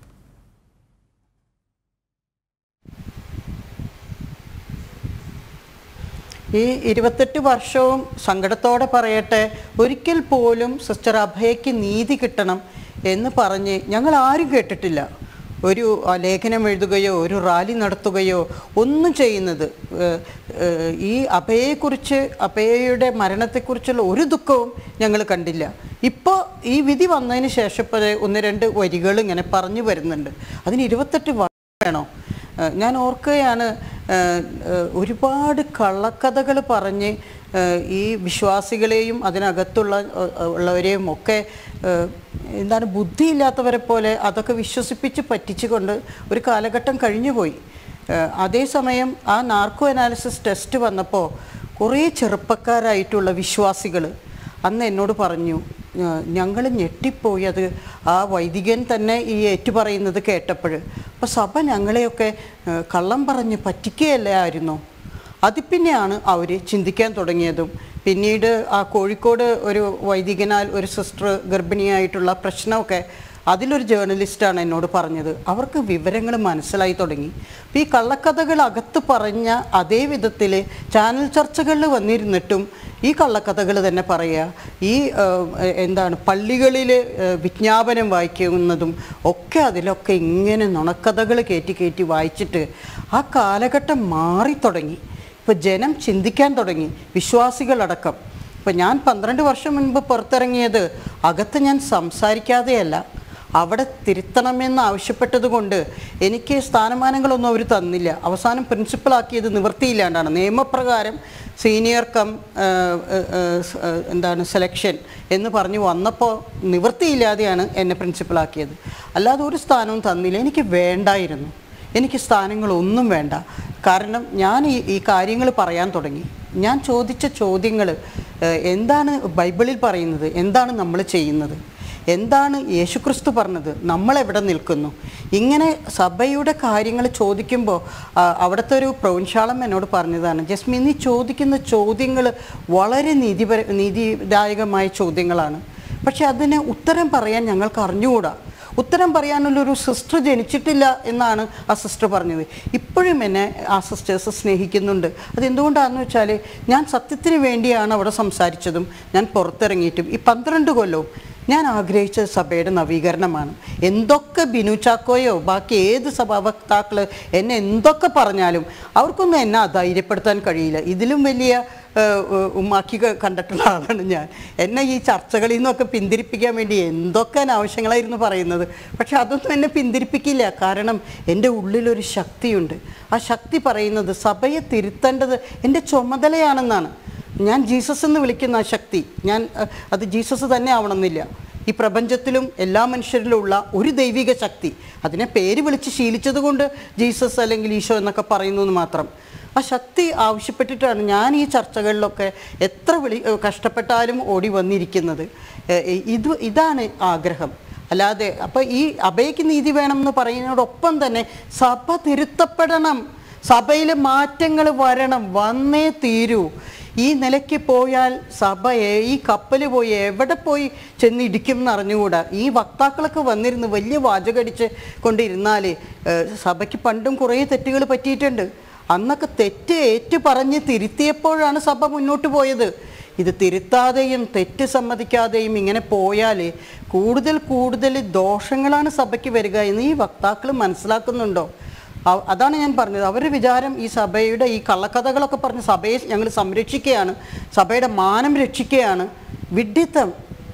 ഈ ഇരുപത്തെട്ട് വർഷവും സങ്കടത്തോടെ പറയട്ടെ ഒരിക്കൽ പോലും സിസ്റ്റർ അഭയയ്ക്ക് നീതി കിട്ടണം എന്ന് പറഞ്ഞ് ഞങ്ങൾ ആരും കേട്ടിട്ടില്ല ഒരു ആ, ലേഖനം എഴുതുകയോ ഒരു റാലി നടത്തുകയോ ഒന്നും ചെയ്യുന്നത് ഏഹ്, ഏഹ്, ഈ അഭയയെക്കുറിച്ച് അഭയയുടെ മരണത്തെക്കുറിച്ചുള്ള ഒരു ദുഃഖവും ഞങ്ങൾ കണ്ടില്ല ഇപ്പോൾ ഈ വിധി വന്നതിന് ശേഷം ഇപ്പോൾ ഒന്ന് രണ്ട് വരികൾ ഇങ്ങനെ പറഞ്ഞു വരുന്നുണ്ട് അതിന് ഇരുപത്തെട്ട് വർഷം വേണോ ഏഹ് ഞാൻ ഓർക്കുകയാണ് ഏഹ് ഏഹ് ഒരുപാട് കള്ളക്കഥകൾ പറഞ്ഞ് ഏഹ് ഈ വിശ്വാസികളെയും അതിനകത്തുള്ള ഏഹ് ഉള്ളവരെയും ഒക്കെ ഏഹ് എന്താണ് ബുദ്ധിയില്ലാത്തവരെ പോലെ അതൊക്കെ വിശ്വസിപ്പിച്ച് പറ്റിച്ചുകൊണ്ട് ഒരു കാലഘട്ടം കഴിഞ്ഞുപോയി ഏഹ് അതേസമയം ആ നാർക്കോ അനാലിസിസ് ടെസ്റ്റ് വന്നപ്പോൾ കുറേ ചെറുപ്പക്കാരായിട്ടുള്ള വിശ്വാസികൾ അന്ന് എന്നോട് പറഞ്ഞു ഞങ്ങൾ ഞെട്ടിപ്പോയി അത് ആ വൈദികൻ തന്നെ ഈ ഏറ്റുപറയുന്നത് കേട്ടപ്പോൾ അപ്പോൾ സഭ ഞങ്ങളെയൊക്കെ ഏഹ്, കള്ളം പറഞ്ഞ് പറ്റിക്കുകയല്ലേ ആയിരുന്നോ അതിൽ പിന്നെയാണ് അവർ ചിന്തിക്കാൻ തുടങ്ങിയതും പിന്നീട് ആ കോഴിക്കോട് ഒരു വൈദികനാൽ ഒരു സിസ്റ്റർ ഗർഭിണിയായിട്ടുള്ള പ്രശ്നമൊക്കെ അതിലൊരു ജേർണലിസ്റ്റാണ് എന്നോട് പറഞ്ഞത് അവർക്ക് വിവരങ്ങൾ മനസ്സിലായി തുടങ്ങി അപ്പോൾ ഈ കള്ളക്കഥകൾ അകത്ത് പറഞ്ഞ അതേ വിധത്തിൽ ചാനൽ ചർച്ചകളിൽ വന്നിരുന്നിട്ടും ഈ കള്ളക്കഥകൾ തന്നെ പറയുക ഈ ഏഹ്, എന്താണ് പള്ളികളിൽ ഏഹ്, വിജ്ഞാപനം വായിക്കുന്നതും ഒക്കെ അതിലൊക്കെ ഇങ്ങനെ നുണക്കഥകൾ കയറ്റി കയറ്റി വായിച്ചിട്ട് ആ കാലഘട്ടം മാറി തുടങ്ങി ഇപ്പോൾ ജനം ചിന്തിക്കാൻ തുടങ്ങി വിശ്വാസികളടക്കം ഇപ്പം ഞാൻ പന്ത്രണ്ട് വർഷം മുൻപ് പുറത്തിറങ്ങിയത് അകത്ത് ഞാൻ സംസാരിക്കാതെയല്ല അവിടെ തിരുത്തണമെന്ന് ആവശ്യപ്പെട്ടത് കൊണ്ട് എനിക്ക് സ്ഥാനമാനങ്ങളൊന്നും അവർ തന്നില്ല അവസാനം പ്രിൻസിപ്പളാക്കിയത് നിവൃത്തിയില്ലാണ്ടാണ് നിയമപ്രകാരം സീനിയർ കം ആ, ആ, ആ, സ്, ആ, എന്താണ് സെലക്ഷൻ എന്ന് പറഞ്ഞ് വന്നപ്പോൾ നിവൃത്തിയില്ലാതെയാണ് എന്നെ പ്രിൻസിപ്പളാക്കിയത് അല്ലാതെ ഒരു സ്ഥാനവും തന്നില്ല എനിക്ക് വേണ്ടായിരുന്നു എനിക്ക് സ്ഥാനങ്ങളൊന്നും വേണ്ട കാരണം ഞാൻ ഈ ഈ കാര്യങ്ങൾ പറയാൻ തുടങ്ങി ഞാൻ ചോദിച്ച ചോദ്യങ്ങൾ എന്താണ് ബൈബിളിൽ പറയുന്നത് എന്താണ് നമ്മൾ ചെയ്യുന്നത് എന്താണ് യേശുക്രിസ്തു പറഞ്ഞത് നമ്മൾ എവിടെ നിൽക്കുന്നു ഇങ്ങനെ സഭയുടെ കാര്യങ്ങൾ ചോദിക്കുമ്പോൾ ആ, അവിടുത്തെ ഒരു പ്രൗൻശാളം എന്നോട് പറഞ്ഞതാണ് ജസ്മി നീ ചോദിക്കുന്ന ചോദ്യങ്ങൾ വളരെ നീതിപര നീതിദായകമായ ചോദ്യങ്ങളാണ് പക്ഷെ അതിന് ഉത്തരം പറയാൻ ഞങ്ങൾക്ക് അറിഞ്ഞുകൂടാ ഉത്തരം പറയാനുള്ളൊരു സിസ്റ്റർ ജനിച്ചിട്ടില്ല എന്നാണ് ആ സിസ്റ്റർ പറഞ്ഞത് ഇപ്പോഴും എന്നെ ആ സിസ്റ്റേഴ്സ് സ്നേഹിക്കുന്നുണ്ട് അതെന്തുകൊണ്ടാണെന്ന് വെച്ചാൽ ഞാൻ സത്യത്തിന് വേണ്ടിയാണ് അവിടെ സംസാരിച്ചതും ഞാൻ പുറത്തിറങ്ങിയിട്ടും ഈ പന്ത്രണ്ട് കൊല്ലവും ഞാൻ ആഗ്രഹിച്ച സഭയുടെ നവീകരണമാണ് എന്തൊക്കെ ബിനു ചാക്കോയോ ബാക്കി ഏത് സഭാവക്താക്കൾ എന്നെ എന്തൊക്കെ പറഞ്ഞാലും അവർക്കൊന്നും എന്നെ അധൈര്യപ്പെടുത്താൻ കഴിയില്ല ഇതിലും വലിയ ഏഹ്, ഏഹ്, ഉമ്മാക്കി ക- കണ്ടിട്ടുള്ള ആളാണ് ഞാൻ എന്നെ ഈ ചർച്ചകളിൽ നിന്നൊക്കെ പിന്തിരിപ്പിക്കാൻ വേണ്ടി എന്തൊക്കെ അനാവശ്യങ്ങളായിരുന്നു പറയുന്നത് പക്ഷെ അതൊന്നും എന്നെ പിന്തിരിപ്പിക്കില്ല കാരണം എൻ്റെ ഉള്ളിലൊരു ശക്തിയുണ്ട് ആ ശക്തി പറയുന്നത് സഭയെ തിരുത്തേണ്ടത് എൻ്റെ ചുമതലയാണെന്നാണ് ഞാൻ ജീസസ് എന്ന് വിളിക്കുന്ന ആ ശക്തി ഞാൻ അഹ്, അത് ജീസസ് തന്നെ ആവണമെന്നില്ല ഈ പ്രപഞ്ചത്തിലും എല്ലാ മനുഷ്യരിലും ഉള്ള ഒരു ദൈവിക ശക്തി അതിനെ പേര് വിളിച്ച് ശീലിച്ചത് കൊണ്ട് ജീസസ് അല്ലെങ്കിൽ ഈശോ എന്നൊക്കെ പറയുന്നു എന്ന് മാത്രം ആ ശക്തി ആവശ്യപ്പെട്ടിട്ടാണ് ഞാൻ ഈ ചർച്ചകളിലൊക്കെ എത്ര വിളി ഏഹ് കഷ്ടപ്പെട്ടാലും ഓടി വന്നിരിക്കുന്നത് ഏഹ് ഇത് ഇതാണ് ആഗ്രഹം അല്ലാതെ അപ്പോൾ ഈ അഭയക്ക് നീതി വേണം എന്ന് പറയുന്നതോടൊപ്പം തന്നെ സഭ തിരുത്തപ്പെടണം സഭയിൽ മാറ്റങ്ങൾ വരണം വന്നേ തീരൂ ഈ നിലയ്ക്ക് പോയാൽ സഭ എ- ഈ കപ്പൽ പോയി എവിടെ പോയി ചെന്ന് ഇടിക്കും എന്ന് അറിഞ്ഞുകൂടാ ഈ വക്താക്കളൊക്കെ വന്നിരുന്ന് വലിയ വാചകടിച്ച് കൊണ്ടിരുന്നാൽ സഭയ്ക്ക് പണ്ടും കുറേ തെറ്റുകൾ പറ്റിയിട്ടുണ്ട് അന്നൊക്കെ തെറ്റ് ഏറ്റു പറഞ്ഞ് തിരുത്തിയപ്പോഴാണ് സഭ മുന്നോട്ട് പോയത് ഇത് തിരുത്താതെയും തെറ്റ് സമ്മതിക്കാതെയും ഇങ്ങനെ പോയാൽ കൂടുതൽ കൂടുതൽ ദോഷങ്ങളാണ് സഭയ്ക്ക് വരിക എന്ന് ഈ വക്താക്കൾ മനസ്സിലാക്കുന്നുണ്ടോ അ- അതാണ് ഞാൻ പറഞ്ഞത് അവരുടെ വിചാരം ഈ സഭയുടെ ഈ കള്ളക്കഥകളൊക്കെ പറഞ്ഞ് സഭയെ ഞങ്ങൾ സംരക്ഷിക്കുകയാണ് സഭയുടെ മാനം രക്ഷിക്കുകയാണ് വിഡ്ഢിത്തം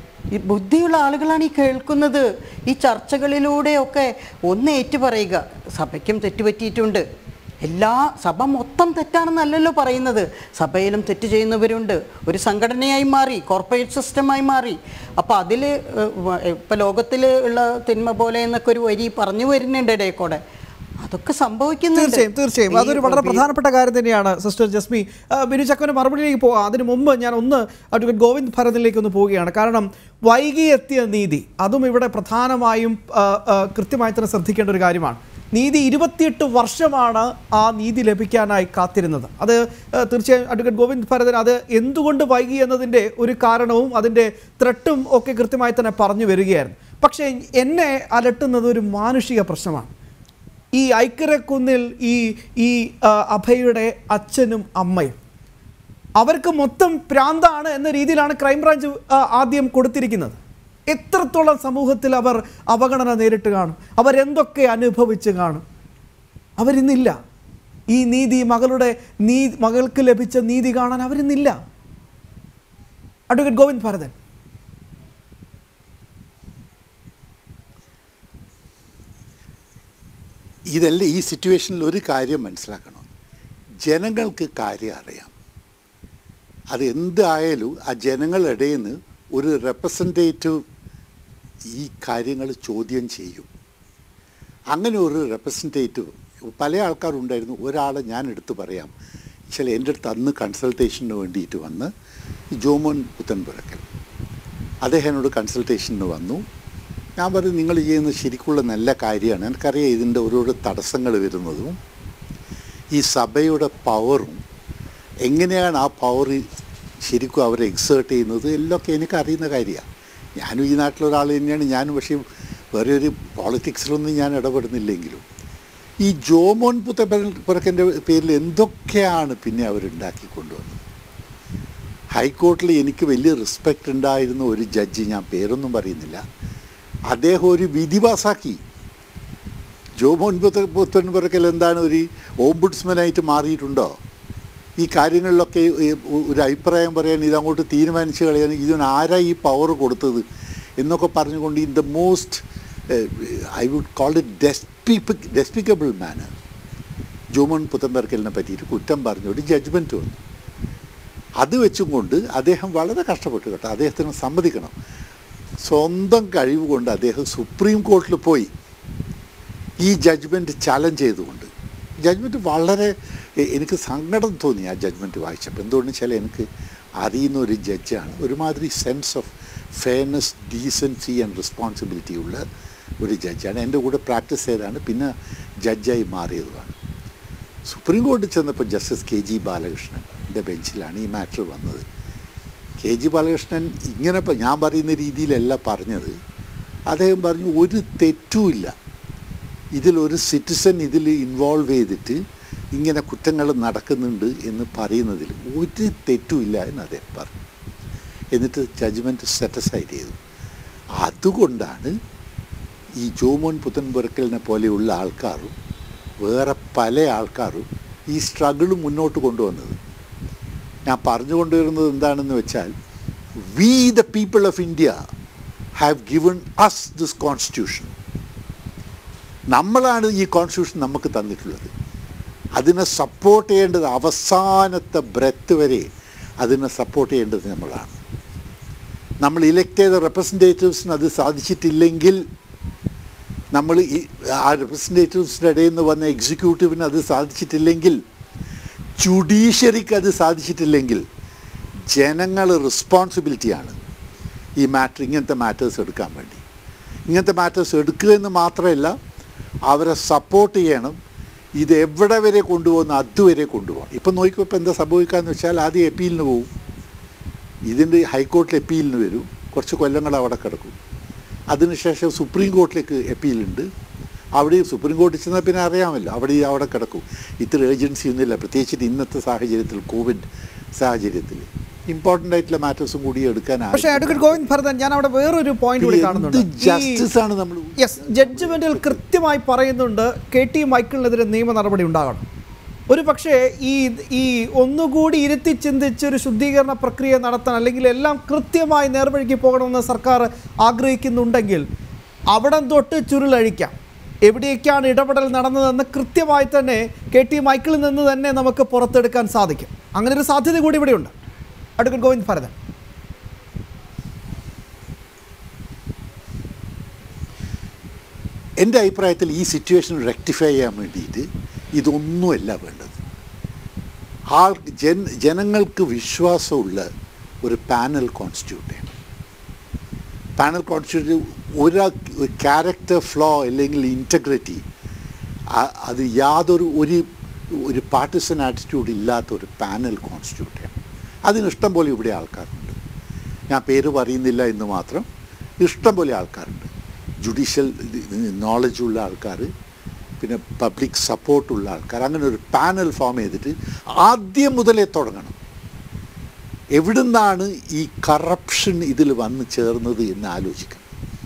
ഈ ബുദ്ധിയുള്ള ആളുകളാണ് ഈ കേൾക്കുന്നത് ഈ ചർച്ചകളിലൂടെയൊക്കെ ഒന്ന് ഏറ്റു പറയുക സഭയ്ക്കും തെറ്റുപറ്റിയിട്ടുണ്ട് എല്ലാ സഭ മൊത്തം തെറ്റാണെന്നല്ലല്ലോ പറയുന്നത് സഭയിലും തെറ്റ് ചെയ്യുന്നവരുണ്ട് ഒരു സംഘടനയായി മാറി കോർപ്പറേറ്റ് സിസ്റ്റമായി മാറി അപ്പോൾ അതിൽ ഇപ്പോൾ ലോകത്തിൽ ഉള്ള തിന്മ പോലെ എന്നൊക്കെ ഒരു വരി പറഞ്ഞു വരുന്നുണ്ട് ഇടയ്ക്കൂടെ അതൊക്കെ സംഭവിക്കുന്നുണ്ട് തീർച്ചയായും തീർച്ചയായും ഈ അതൊരു വളരെ വി- പ്രധാനപ്പെട്ട കാര്യം തന്നെയാണ് സിസ്റ്റർ ജസ്മി ആ, ബിനു ചക്കോന്റെ മറുപടിയിലേക്ക് പോകാം അതിന് മുമ്പ് ഞാൻ ഒന്ന് അഡ്വക്കേറ്റ് ഗോവിന്ദ് ഭരതിലേക്ക് ഒന്ന് പോവുകയാണ് കാരണം വൈകി എത്തിയ നീതി അതും ഇവിടെ പ്രധാനമായും ആ, ആ, കൃത്യമായി തന്നെ ശ്രദ്ധിക്കേണ്ട ഒരു കാര്യമാണ് നീതി ഇരുപത്തിയെട്ട് വർഷമാണ് ആ നീതി ലഭിക്കാനായി കാത്തിരുന്നത് അത് ഏഹ്, തീർച്ചയായും അഡ്വക്കേറ്റ് ഗോവിന്ദ് ഭരതൻ അത് എന്തുകൊണ്ട് വൈകി എന്നതിൻ്റെ ഒരു കാരണവും അതിൻ്റെ ത്രട്ടും ഒക്കെ കൃത്യമായി തന്നെ പറഞ്ഞു വരികയായിരുന്നു പക്ഷേ എന്നെ അലട്ടുന്നത് ഒരു മാനുഷിക പ്രശ്നമാണ് ഈ ഐക്കരക്കുന്നിൽ ഈ ഈ ആ, അഭയുടെ അച്ഛനും അമ്മയും അവർക്ക് മൊത്തം പ്രാന്താണ് എന്ന രീതിയിലാണ് ക്രൈംബ്രാഞ്ച് ആ, ആദ്യം കൊടുത്തിരിക്കുന്നത് എത്രത്തോളം സമൂഹത്തിൽ അവർ അവഗണന നേരിട്ട് കാണും അവരെന്തൊക്കെ അനുഭവിച്ച് കാണും അവരിന്നില്ല ഈ നീതി മകളുടെ നീ മകൾക്ക് ലഭിച്ച നീതി കാണാൻ അവരിന്നില്ല അഡ്വക്കേറ്റ് ഗോവിന്ദ് ഭരതൻ ഇതല്ല ഈ സിറ്റുവേഷനിൽ ഒരു കാര്യം മനസ്സിലാക്കണം ജനങ്ങൾക്ക് കാര്യം അറിയാം അത് എന്തായാലും ആ ജനങ്ങളുടെ ഇടയിൽ നിന്ന് ഒരു റെപ്രസെൻറ്റേറ്റീവ് ഈ കാര്യങ്ങൾ ചോദ്യം ചെയ്യും അങ്ങനെ ഒരു റെപ്രസെൻറ്റേറ്റീവ് പല ആൾക്കാരുണ്ടായിരുന്നു ഒരാളെ ഞാൻ എടുത്തു പറയാം ചില എൻ്റെ അടുത്ത് അന്ന് കൺസൾട്ടേഷന് വേണ്ടിയിട്ട് വന്ന് ഈ ജോമോൻ പുത്തൻപുരക്കൽ അദ്ദേഹം എന്നോട് കൺസൾട്ടേഷന് വന്നു ഞാൻ പറഞ്ഞു നിങ്ങൾ ചെയ്യുന്നത് ശരിക്കുള്ള നല്ല കാര്യമാണ് എനിക്കറിയാം ഇതിൻ്റെ ഓരോരോ തടസ്സങ്ങൾ വരുന്നതും ഈ സഭയുടെ പവറും എങ്ങനെയാണ് ആ പവർ ശരിക്കും അവരെ എക്സേർട്ട് ചെയ്യുന്നത് എല്ലൊക്കെ എനിക്കറിയുന്ന കാര്യമാണ് ഞാനും ഈ നാട്ടിലൊരാൾ തന്നെയാണ് ഞാനും പക്ഷേ വേറെ ഒരു പോളിറ്റിക്സിലൊന്നും ഞാൻ ഇടപെടുന്നില്ലെങ്കിലും ഈ ജോമോൻ പുത്തപ്പുറക്കൻ്റെ പേരിൽ എന്തൊക്കെയാണ് പിന്നെ അവരുണ്ടാക്കി കൊണ്ടുവന്നത് ഹൈക്കോർട്ടിൽ എനിക്ക് വലിയ റെസ്പെക്റ്റ് ഉണ്ടായിരുന്ന ഒരു ജഡ്ജി ഞാൻ പേരൊന്നും പറയുന്നില്ല അദ്ദേഹം ഒരു വിധി പാസാക്കി ജോമോൻ പുത്ത പുത്തൻപുറക്കൽ എന്താണ് ഒരു ഓംബുഡ്സ്മാനായിട്ട് മാറിയിട്ടുണ്ടോ ഈ കാര്യങ്ങളിലൊക്കെ ഈ ഒരു അഭിപ്രായം പറയാൻ ഇതങ്ങോട്ട് തീരുമാനിച്ച് കളയാൻ ഇതിന് ആരാ ഈ പവർ കൊടുത്തത് എന്നൊക്കെ പറഞ്ഞുകൊണ്ട് in the most I would call it ഡെസ്പിക് ഡെസ്പിക്കബിൾ മാനർ ജോമോൻ പുത്തൻപുറക്കലിനെ പറ്റിയിട്ട് കുറ്റം പറഞ്ഞുകൊണ്ട് ജഡ്ജ്മെൻറ്റ് വന്നു അത് വെച്ചും കൊണ്ട് അദ്ദേഹം വളരെ കഷ്ടപ്പെട്ടു കേട്ടോ അദ്ദേഹത്തിന് സമ്മതിക്കണം സ്വന്തം കഴിവ് കൊണ്ട് അദ്ദേഹം സുപ്രീം കോർട്ടിൽ പോയി ഈ ജഡ്ജ്മെൻറ്റ് ചലഞ്ച് ചെയ്തുകൊണ്ട് ജഡ്ജ്മെൻറ്റ് വളരെ എ- എനിക്ക് സങ്കടം തോന്നി ആ ജഡ്ജ്മെൻറ്റ് വായിച്ചപ്പോൾ എന്തുകൊണ്ടെന്ന് വെച്ചാൽ എനിക്ക് അറിയുന്ന ഒരു ജഡ്ജാണ് ഒരുമാതിരി sense of fairness decency and responsibility ഉള്ള ഒരു ജഡ്ജാണ് എൻ്റെ കൂടെ പ്രാക്ടീസ് ചെയ്താണ് പിന്നെ ജഡ്ജായി മാറിയതുമാണ് സുപ്രീം കോടതി ചെന്നപ്പോൾ ജസ്റ്റിസ് കെ ജി ബാലകൃഷ്ണൻ്റെ ബെഞ്ചിലാണ് ഈ മാറ്റർ വന്നത് കെ ജി ബാലകൃഷ്ണൻ ഇങ്ങനെ ഇപ്പം ഞാൻ പറയുന്ന രീതിയിലല്ല പറഞ്ഞത് അദ്ദേഹം പറഞ്ഞു ഒരു തെറ്റുമില്ല ഇതിലൊരു സിറ്റിസൺ ഇതിൽ ഇൻവോൾവ് ചെയ്തിട്ട് ഇങ്ങനെ കുറ്റങ്ങൾ നടക്കുന്നുണ്ട് എന്ന് പറയുന്നതിൽ ഒരു തെറ്റുമില്ല എന്ന് അദ്ദേഹം പറഞ്ഞു എന്നിട്ട് ജഡ്ജ്മെൻറ്റ് സാറ്റിസ്ഫൈഡ് ചെയ്തു അതുകൊണ്ടാണ് ഈ ജോമോൻ പുത്തൻപുരക്കലിനെ പോലെയുള്ള ആൾക്കാരും വേറെ പല ആൾക്കാരും ഈ സ്ട്രഗിൾ മുന്നോട്ട് കൊണ്ടുവന്നത് ഞാൻ പറഞ്ഞുകൊണ്ടുവരുന്നത് എന്താണെന്ന് വെച്ചാൽ we the people of India have given us this constitution നമ്മളാണ് ഈ കോൺസ്റ്റിറ്റ്യൂഷൻ നമുക്ക് തന്നിട്ടുള്ളത് അതിനെ സപ്പോർട്ട് ചെയ്യേണ്ടത് അവസാനത്തെ ബ്രെത്ത് വരെ അതിനെ സപ്പോർട്ട് ചെയ്യേണ്ടത് നമ്മളാണ് നമ്മൾ ഇലക്ട് ചെയ്ത റെപ്രസെൻറ്റേറ്റീവ്സിന് അത് സാധിച്ചിട്ടില്ലെങ്കിൽ നമ്മൾ ഈ ആ റെപ്രസെൻറ്റേറ്റീവ്സിൻ്റെ ഇടയിൽ നിന്ന് വന്ന എക്സിക്യൂട്ടീവിന് അത് സാധിച്ചിട്ടില്ലെങ്കിൽ ജുഡീഷ്യറിക്ക് അത് സാധിച്ചിട്ടില്ലെങ്കിൽ ജനങ്ങൾ റെസ്പോൺസിബിലിറ്റിയാണ് ഈ മാറ്റർ ഇങ്ങനത്തെ മാറ്റേഴ്സ് എടുക്കാൻ വേണ്ടി ഇങ്ങനത്തെ മാറ്റേഴ്സ് എടുക്കുക എന്ന് മാത്രമല്ല അവരെ സപ്പോർട്ട് ചെയ്യണം ഇത് എവിടെ വരെ കൊണ്ടുപോകുന്ന അതുവരെ കൊണ്ടുപോകണം ഇപ്പം നോക്കിയപ്പോൾ ഇപ്പം എന്താ സംഭവിക്കാന്ന് വെച്ചാൽ ആദ്യം എപ്പീലിന് പോകും ഇതിൻ്റെ ഹൈക്കോർട്ടിൽ എപ്പീലിന് വരും കുറച്ച് കൊല്ലങ്ങൾ അവിടെ കിടക്കും അതിനുശേഷം സുപ്രീം കോർട്ടിലേക്ക് അപ്പീലുണ്ട് അവിടെ സുപ്രീം കോടതി ചെന്നാൽ പിന്നെ അറിയാമല്ലോ അവിടെ അവിടെ കിടക്കും ഇത്ര ഏജൻസി ഒന്നുമില്ല പ്രത്യേകിച്ചിട്ട് ഇന്നത്തെ സാഹചര്യത്തിൽ കോവിഡ് സാഹചര്യത്തിൽ ഇമ്പോർട്ടൻ്റ് ആയിട്ടുള്ള മാറ്റേഴ്സും കൂടി എടുക്കാൻ പക്ഷേ അഡ്വക്കേറ്റ് ഗോവിന്ദ് ഭരതൻ ഞാൻ അവിടെ വേറൊരു പോയിന്റ് കൂടി കാണുന്നുണ്ട് ഈ- ജസ്റ്റിസ് ആണ് നമ്മൾ യെസ് ജഡ്ജ്മെന്റിൽ കൃത്യമായി പറയുന്നുണ്ട് കെ ടി മൈക്കിളിനെതിരെ നിയമ നടപടി ഉണ്ടാകണം ഒരു പക്ഷേ ഈ ഈ ഒന്നുകൂടി ഇരുത്തി ചിന്തിച്ച് ഒരു ശുദ്ധീകരണ പ്രക്രിയ നടത്താൻ അല്ലെങ്കിൽ എല്ലാം കൃത്യമായി നേർവഴിക്ക് പോകണമെന്ന് സർക്കാർ ആഗ്രഹിക്കുന്നുണ്ടെങ്കിൽ അവിടം തൊട്ട് ചുരുളഴിക്കാം എവിടെയൊക്കെയാണ് ഇടപെടൽ നടന്നതെന്ന് കൃത്യമായി തന്നെ കെ ടി മൈക്കിളിൽ നിന്ന് തന്നെ നമുക്ക് പുറത്തെടുക്കാൻ സാധിക്കും അങ്ങനെ ഒരു സാധ്യത കൂടി ഇവിടെയുണ്ട് അഡ്വക്കേറ്റ് ഗോവിന്ദ് ഭരതൻ എൻ്റെ അഭിപ്രായത്തിൽ ഈ സിറ്റുവേഷൻ റെക്ടിഫൈ ചെയ്യാൻ വേണ്ടിയിട്ട് ഇതൊന്നുമല്ല വേണ്ടത് ആൾ ജൻ ജനങ്ങൾക്ക് വിശ്വാസമുള്ള ഒരു പാനൽ കോൺസ്റ്റിറ്റ്യൂട്ട് ചെയ്യണം പാനൽ കോൺസ്റ്റിറ്റ്യൂട്ട് ഒരാൾ ഒരു ക്യാരക്ടർ ഫ്ലോ അല്ലെങ്കിൽ ഇൻറ്റഗ്രിറ്റി ആ- അത് യാതൊരു ഒരു ഒരു പാർട്ടിസൺ ആറ്റിറ്റ്യൂഡ് ഇല്ലാത്ത ഒരു പാനൽ കോൺസ്റ്റിറ്റ്യൂട്ട് ചെയ്യണം അതിന് ഇഷ്ടം പോലെ ഇവിടെ ആൾക്കാരുണ്ട് ഞാൻ പേര് പറയുന്നില്ല എന്ന് മാത്രം ഇഷ്ടം പോലെ ആൾക്കാരുണ്ട് ജുഡീഷ്യൽ നോളജുള്ള ആൾക്കാർ പിന്നെ പബ്ലിക് സപ്പോർട്ടുള്ള ആൾക്കാർ അങ്ങനെ ഒരു പാനൽ ഫോം ചെയ്തിട്ട് ആദ്യം മുതലേ തുടങ്ങണം എവിടുന്നാണ് ഈ കറപ്ഷൻ ഇതിൽ വന്ന് ചേർന്നത് എന്ന് ആലോചിക്കണം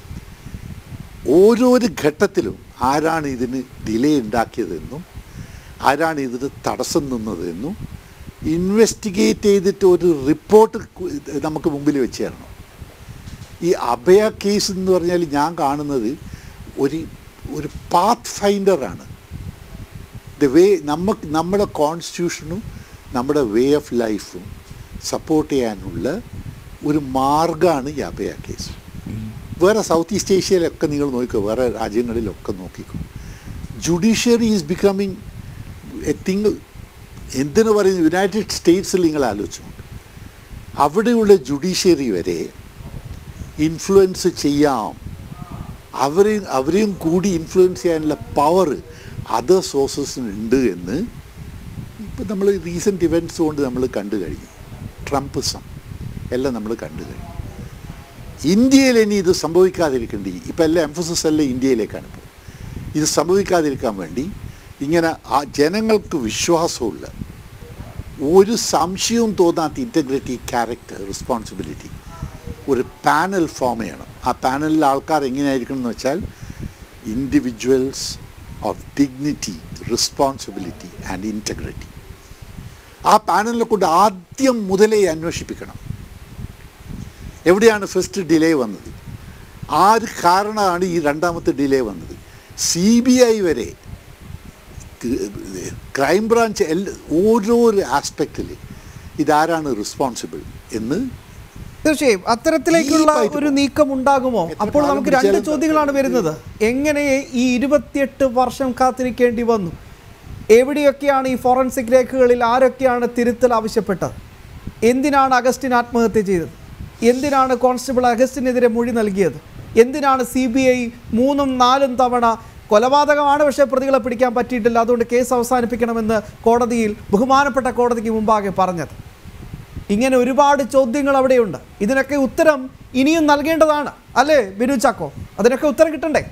ഓരോരോ ഘട്ടത്തിലും ആരാണ് ഇതിന് ഡിലേ ഉണ്ടാക്കിയതെന്നും ആരാണ് ഇതിന് തടസ്സം നിന്നതെന്നും ഇൻവെസ്റ്റിഗേറ്റ് ചെയ്തിട്ട് ഒരു റിപ്പോർട്ട് നമുക്ക് മുമ്പിൽ വെച്ച് തരണം ഈ അഭയ കേസ് എന്ന് പറഞ്ഞാൽ ഞാൻ കാണുന്നത് ഒരു ഒരു പാത്ത് ഫൈൻഡറാണ് ദ വേ നമുക്ക് നമ്മുടെ കോൺസ്റ്റിറ്റ്യൂഷനും നമ്മുടെ വേ ഓഫ് ലൈഫും സപ്പോർട്ട് ചെയ്യാനുള്ള ഒരു മാർഗമാണ് ഈ അഭയ കേസ് വേറെ സൗത്ത് ഈസ്റ്റ് ഏഷ്യയിലൊക്കെ നിങ്ങൾ നോക്കിക്കോ വേറെ രാജ്യങ്ങളിലൊക്കെ നോക്കിക്കോ judiciary is becoming a thing എന്തിനു പറയുന്നു യുണൈറ്റഡ് സ്റ്റേറ്റ്സിൽ നിങ്ങൾ ആലോചിച്ചുകൊണ്ട് അവിടെയുള്ള ജുഡീഷ്യറി വരെ ഇൻഫ്ലുവൻസ് ചെയ്യാം അവരെയും അവരെയും കൂടി ഇൻഫ്ലുവൻസ് ചെയ്യാനുള്ള പവർ അതർ സോഴ്സസിന് ഉണ്ട് എന്ന് ഇപ്പം നമ്മൾ റീസെൻറ്റ് ഇവൻറ്റ്സ് കൊണ്ട് നമ്മൾ കണ്ടു കഴിഞ്ഞു ട്രംപിസം എല്ലാം നമ്മൾ കണ്ടു കഴിഞ്ഞു ഇന്ത്യയിൽ ഇനി ഇത് സംഭവിക്കാതിരിക്കേണ്ടി ഇപ്പം എല്ലാം എംഫസിസ് എല്ലാം ഇന്ത്യയിലേക്കാണ് ഇപ്പോൾ ഇത് സംഭവിക്കാതിരിക്കാൻ വേണ്ടി ഇങ്ങനെ ആ ജനങ്ങൾക്ക് വിശ്വാസമുള്ള ഒരു സംശയവും തോന്നാത്ത ഇൻറ്റഗ്രിറ്റി ക്യാരക്ടർ റെസ്പോൺസിബിലിറ്റി ഒരു പാനൽ ഫോം ചെയ്യണം ആ പാനലിലെ ആൾക്കാർ എങ്ങനെയായിരിക്കണം എന്ന് വെച്ചാൽ individuals of dignity responsibility and integrity ആ പാനലിനെ കൊണ്ട് ആദ്യം മുതലേ അന്വേഷിപ്പിക്കണം എവിടെയാണ് ഫസ്റ്റ് ഡിലേ വന്നത് ആര് കാരണമാണ് ഈ രണ്ടാമത്തെ ഡിലേ വന്നത് സി ബി ഐ വരെ ക്രൈം ബ്രാഞ്ച് എല്ലാ ഓരോരോ ആസ്പെക്റ്റിൽ ഇതാരാണ് റെസ്പോൺസിബിൾ എന്ന് തീർച്ചയായും അത്തരത്തിലേക്കുള്ള ഡീപ്പായിട്ട് ഒരു നീക്കം ഉണ്ടാകുമോ എത്ര അപ്പോൾ കാലം നമുക്ക് രണ്ട് പിടിച്ചാലും ചോദ്യങ്ങളാണ് വരുന്നത് എങ്ങനെ ഈ ഇരുപത്തിയെട്ട് വർഷം കാത്തിരിക്കേണ്ടി വന്നു എവിടെയൊക്കെയാണ് ഈ ഫോറൻസിക് രേഖകളിൽ ആരൊക്കെയാണ് തിരുത്തൽ ആവശ്യപ്പെട്ടത് എന്തിനാണ് അഗസ്റ്റിൻ ആത്മഹത്യ ചെയ്തത് എന്തിനാണ് കോൺസ്റ്റബിൾ അഗസ്റ്റിനെതിരെ മൊഴി നൽകിയത് എന്തിനാണ് സി ബി ഐ മൂന്നും നാലും തവണ കൊലപാതകമാണ് പക്ഷേ പ്രതികളെ പിടിക്കാൻ പറ്റിയിട്ടില്ല അതുകൊണ്ട് കേസ് അവസാനിപ്പിക്കണമെന്ന് കോടതിയിൽ ബഹുമാനപ്പെട്ട കോടതിക്ക് മുമ്പാകെ പറഞ്ഞത് ഇങ്ങനെ ഒരുപാട് ചോദ്യങ്ങൾ അവിടെയുണ്ട് ഇതിനൊക്കെ ഉത്തരം ഇനിയും നൽകേണ്ടതാണ് അല്ലേ ബിനു ചാക്കോ അതിനൊക്കെ ഉത്തരം കിട്ടണ്ടേ